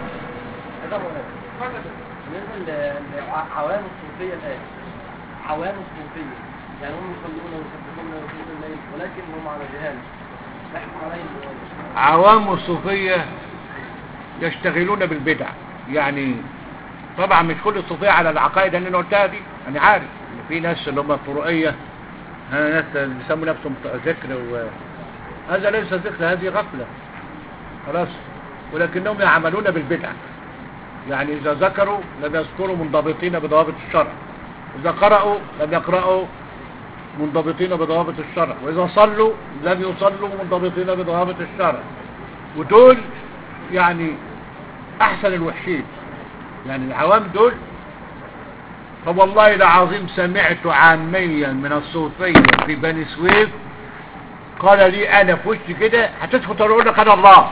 بالنسبة لعوام الصوفية الآن عوام الصوفية يعني هم يصلون ويسبحون ويقيمون الليل ولكن هم على جهال نحكم عليهم بالواجب. عوام الصوفية يشتغلون بالبدع يعني طبعا مش كل الصوفية على العقائد اللي انا قلتها دي انا عارف ان في ناس اللي هم الطرقية ها، ناس اللي بيسموا نفسهم ذكر و... هذا ليس ذكر هذه غفلة خلاص ولكنهم يعملون بالبدع يعني اذا ذكروا لم يذكروا منضبطين بضوابط الشرع اذا قرأوا لم يقرأوا منضبطين بضوابط الشرع واذا صلوا لم يصلوا منضبطين بضوابط الشرع ودول يعني احسن الوحشين يعني العوام دول فوالله العظيم سمعت عاميا من الصوفية في بني سويف قال لي انا في وشي كده هتسكت اقول لك انا الله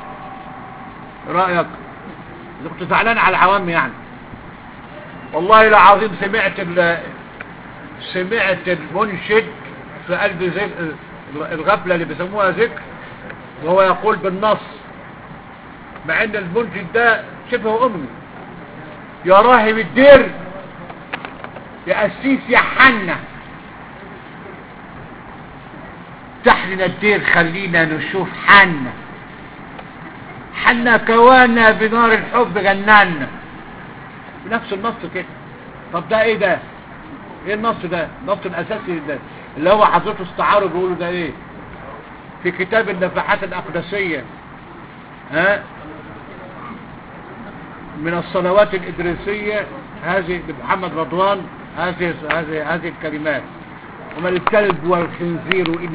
رايك اذا كنت زعلان على العوام يعني والله العظيم سمعت ال سمعت المنشد في قلب ذك- الغفلة اللي بيسموها ذكر وهو يقول بالنص مع ان المنشد ده شبه امي يا راهب الدير يا قسيس يا حنة تحلنا الدير خلينا نشوف حنة حنا كوانا بنار الحب جننا بنفس النص كده طب ده ايه ده ايه النص ده النص الاساسي ده اللي هو حضرته استعاروا بيقولوا ده ايه في كتاب النفحات الاقدسية ها من الصلوات الإدريسية هذه لمحمد رضوان هذه هذه هذه الكلمات وما الكلب والخنزير إلا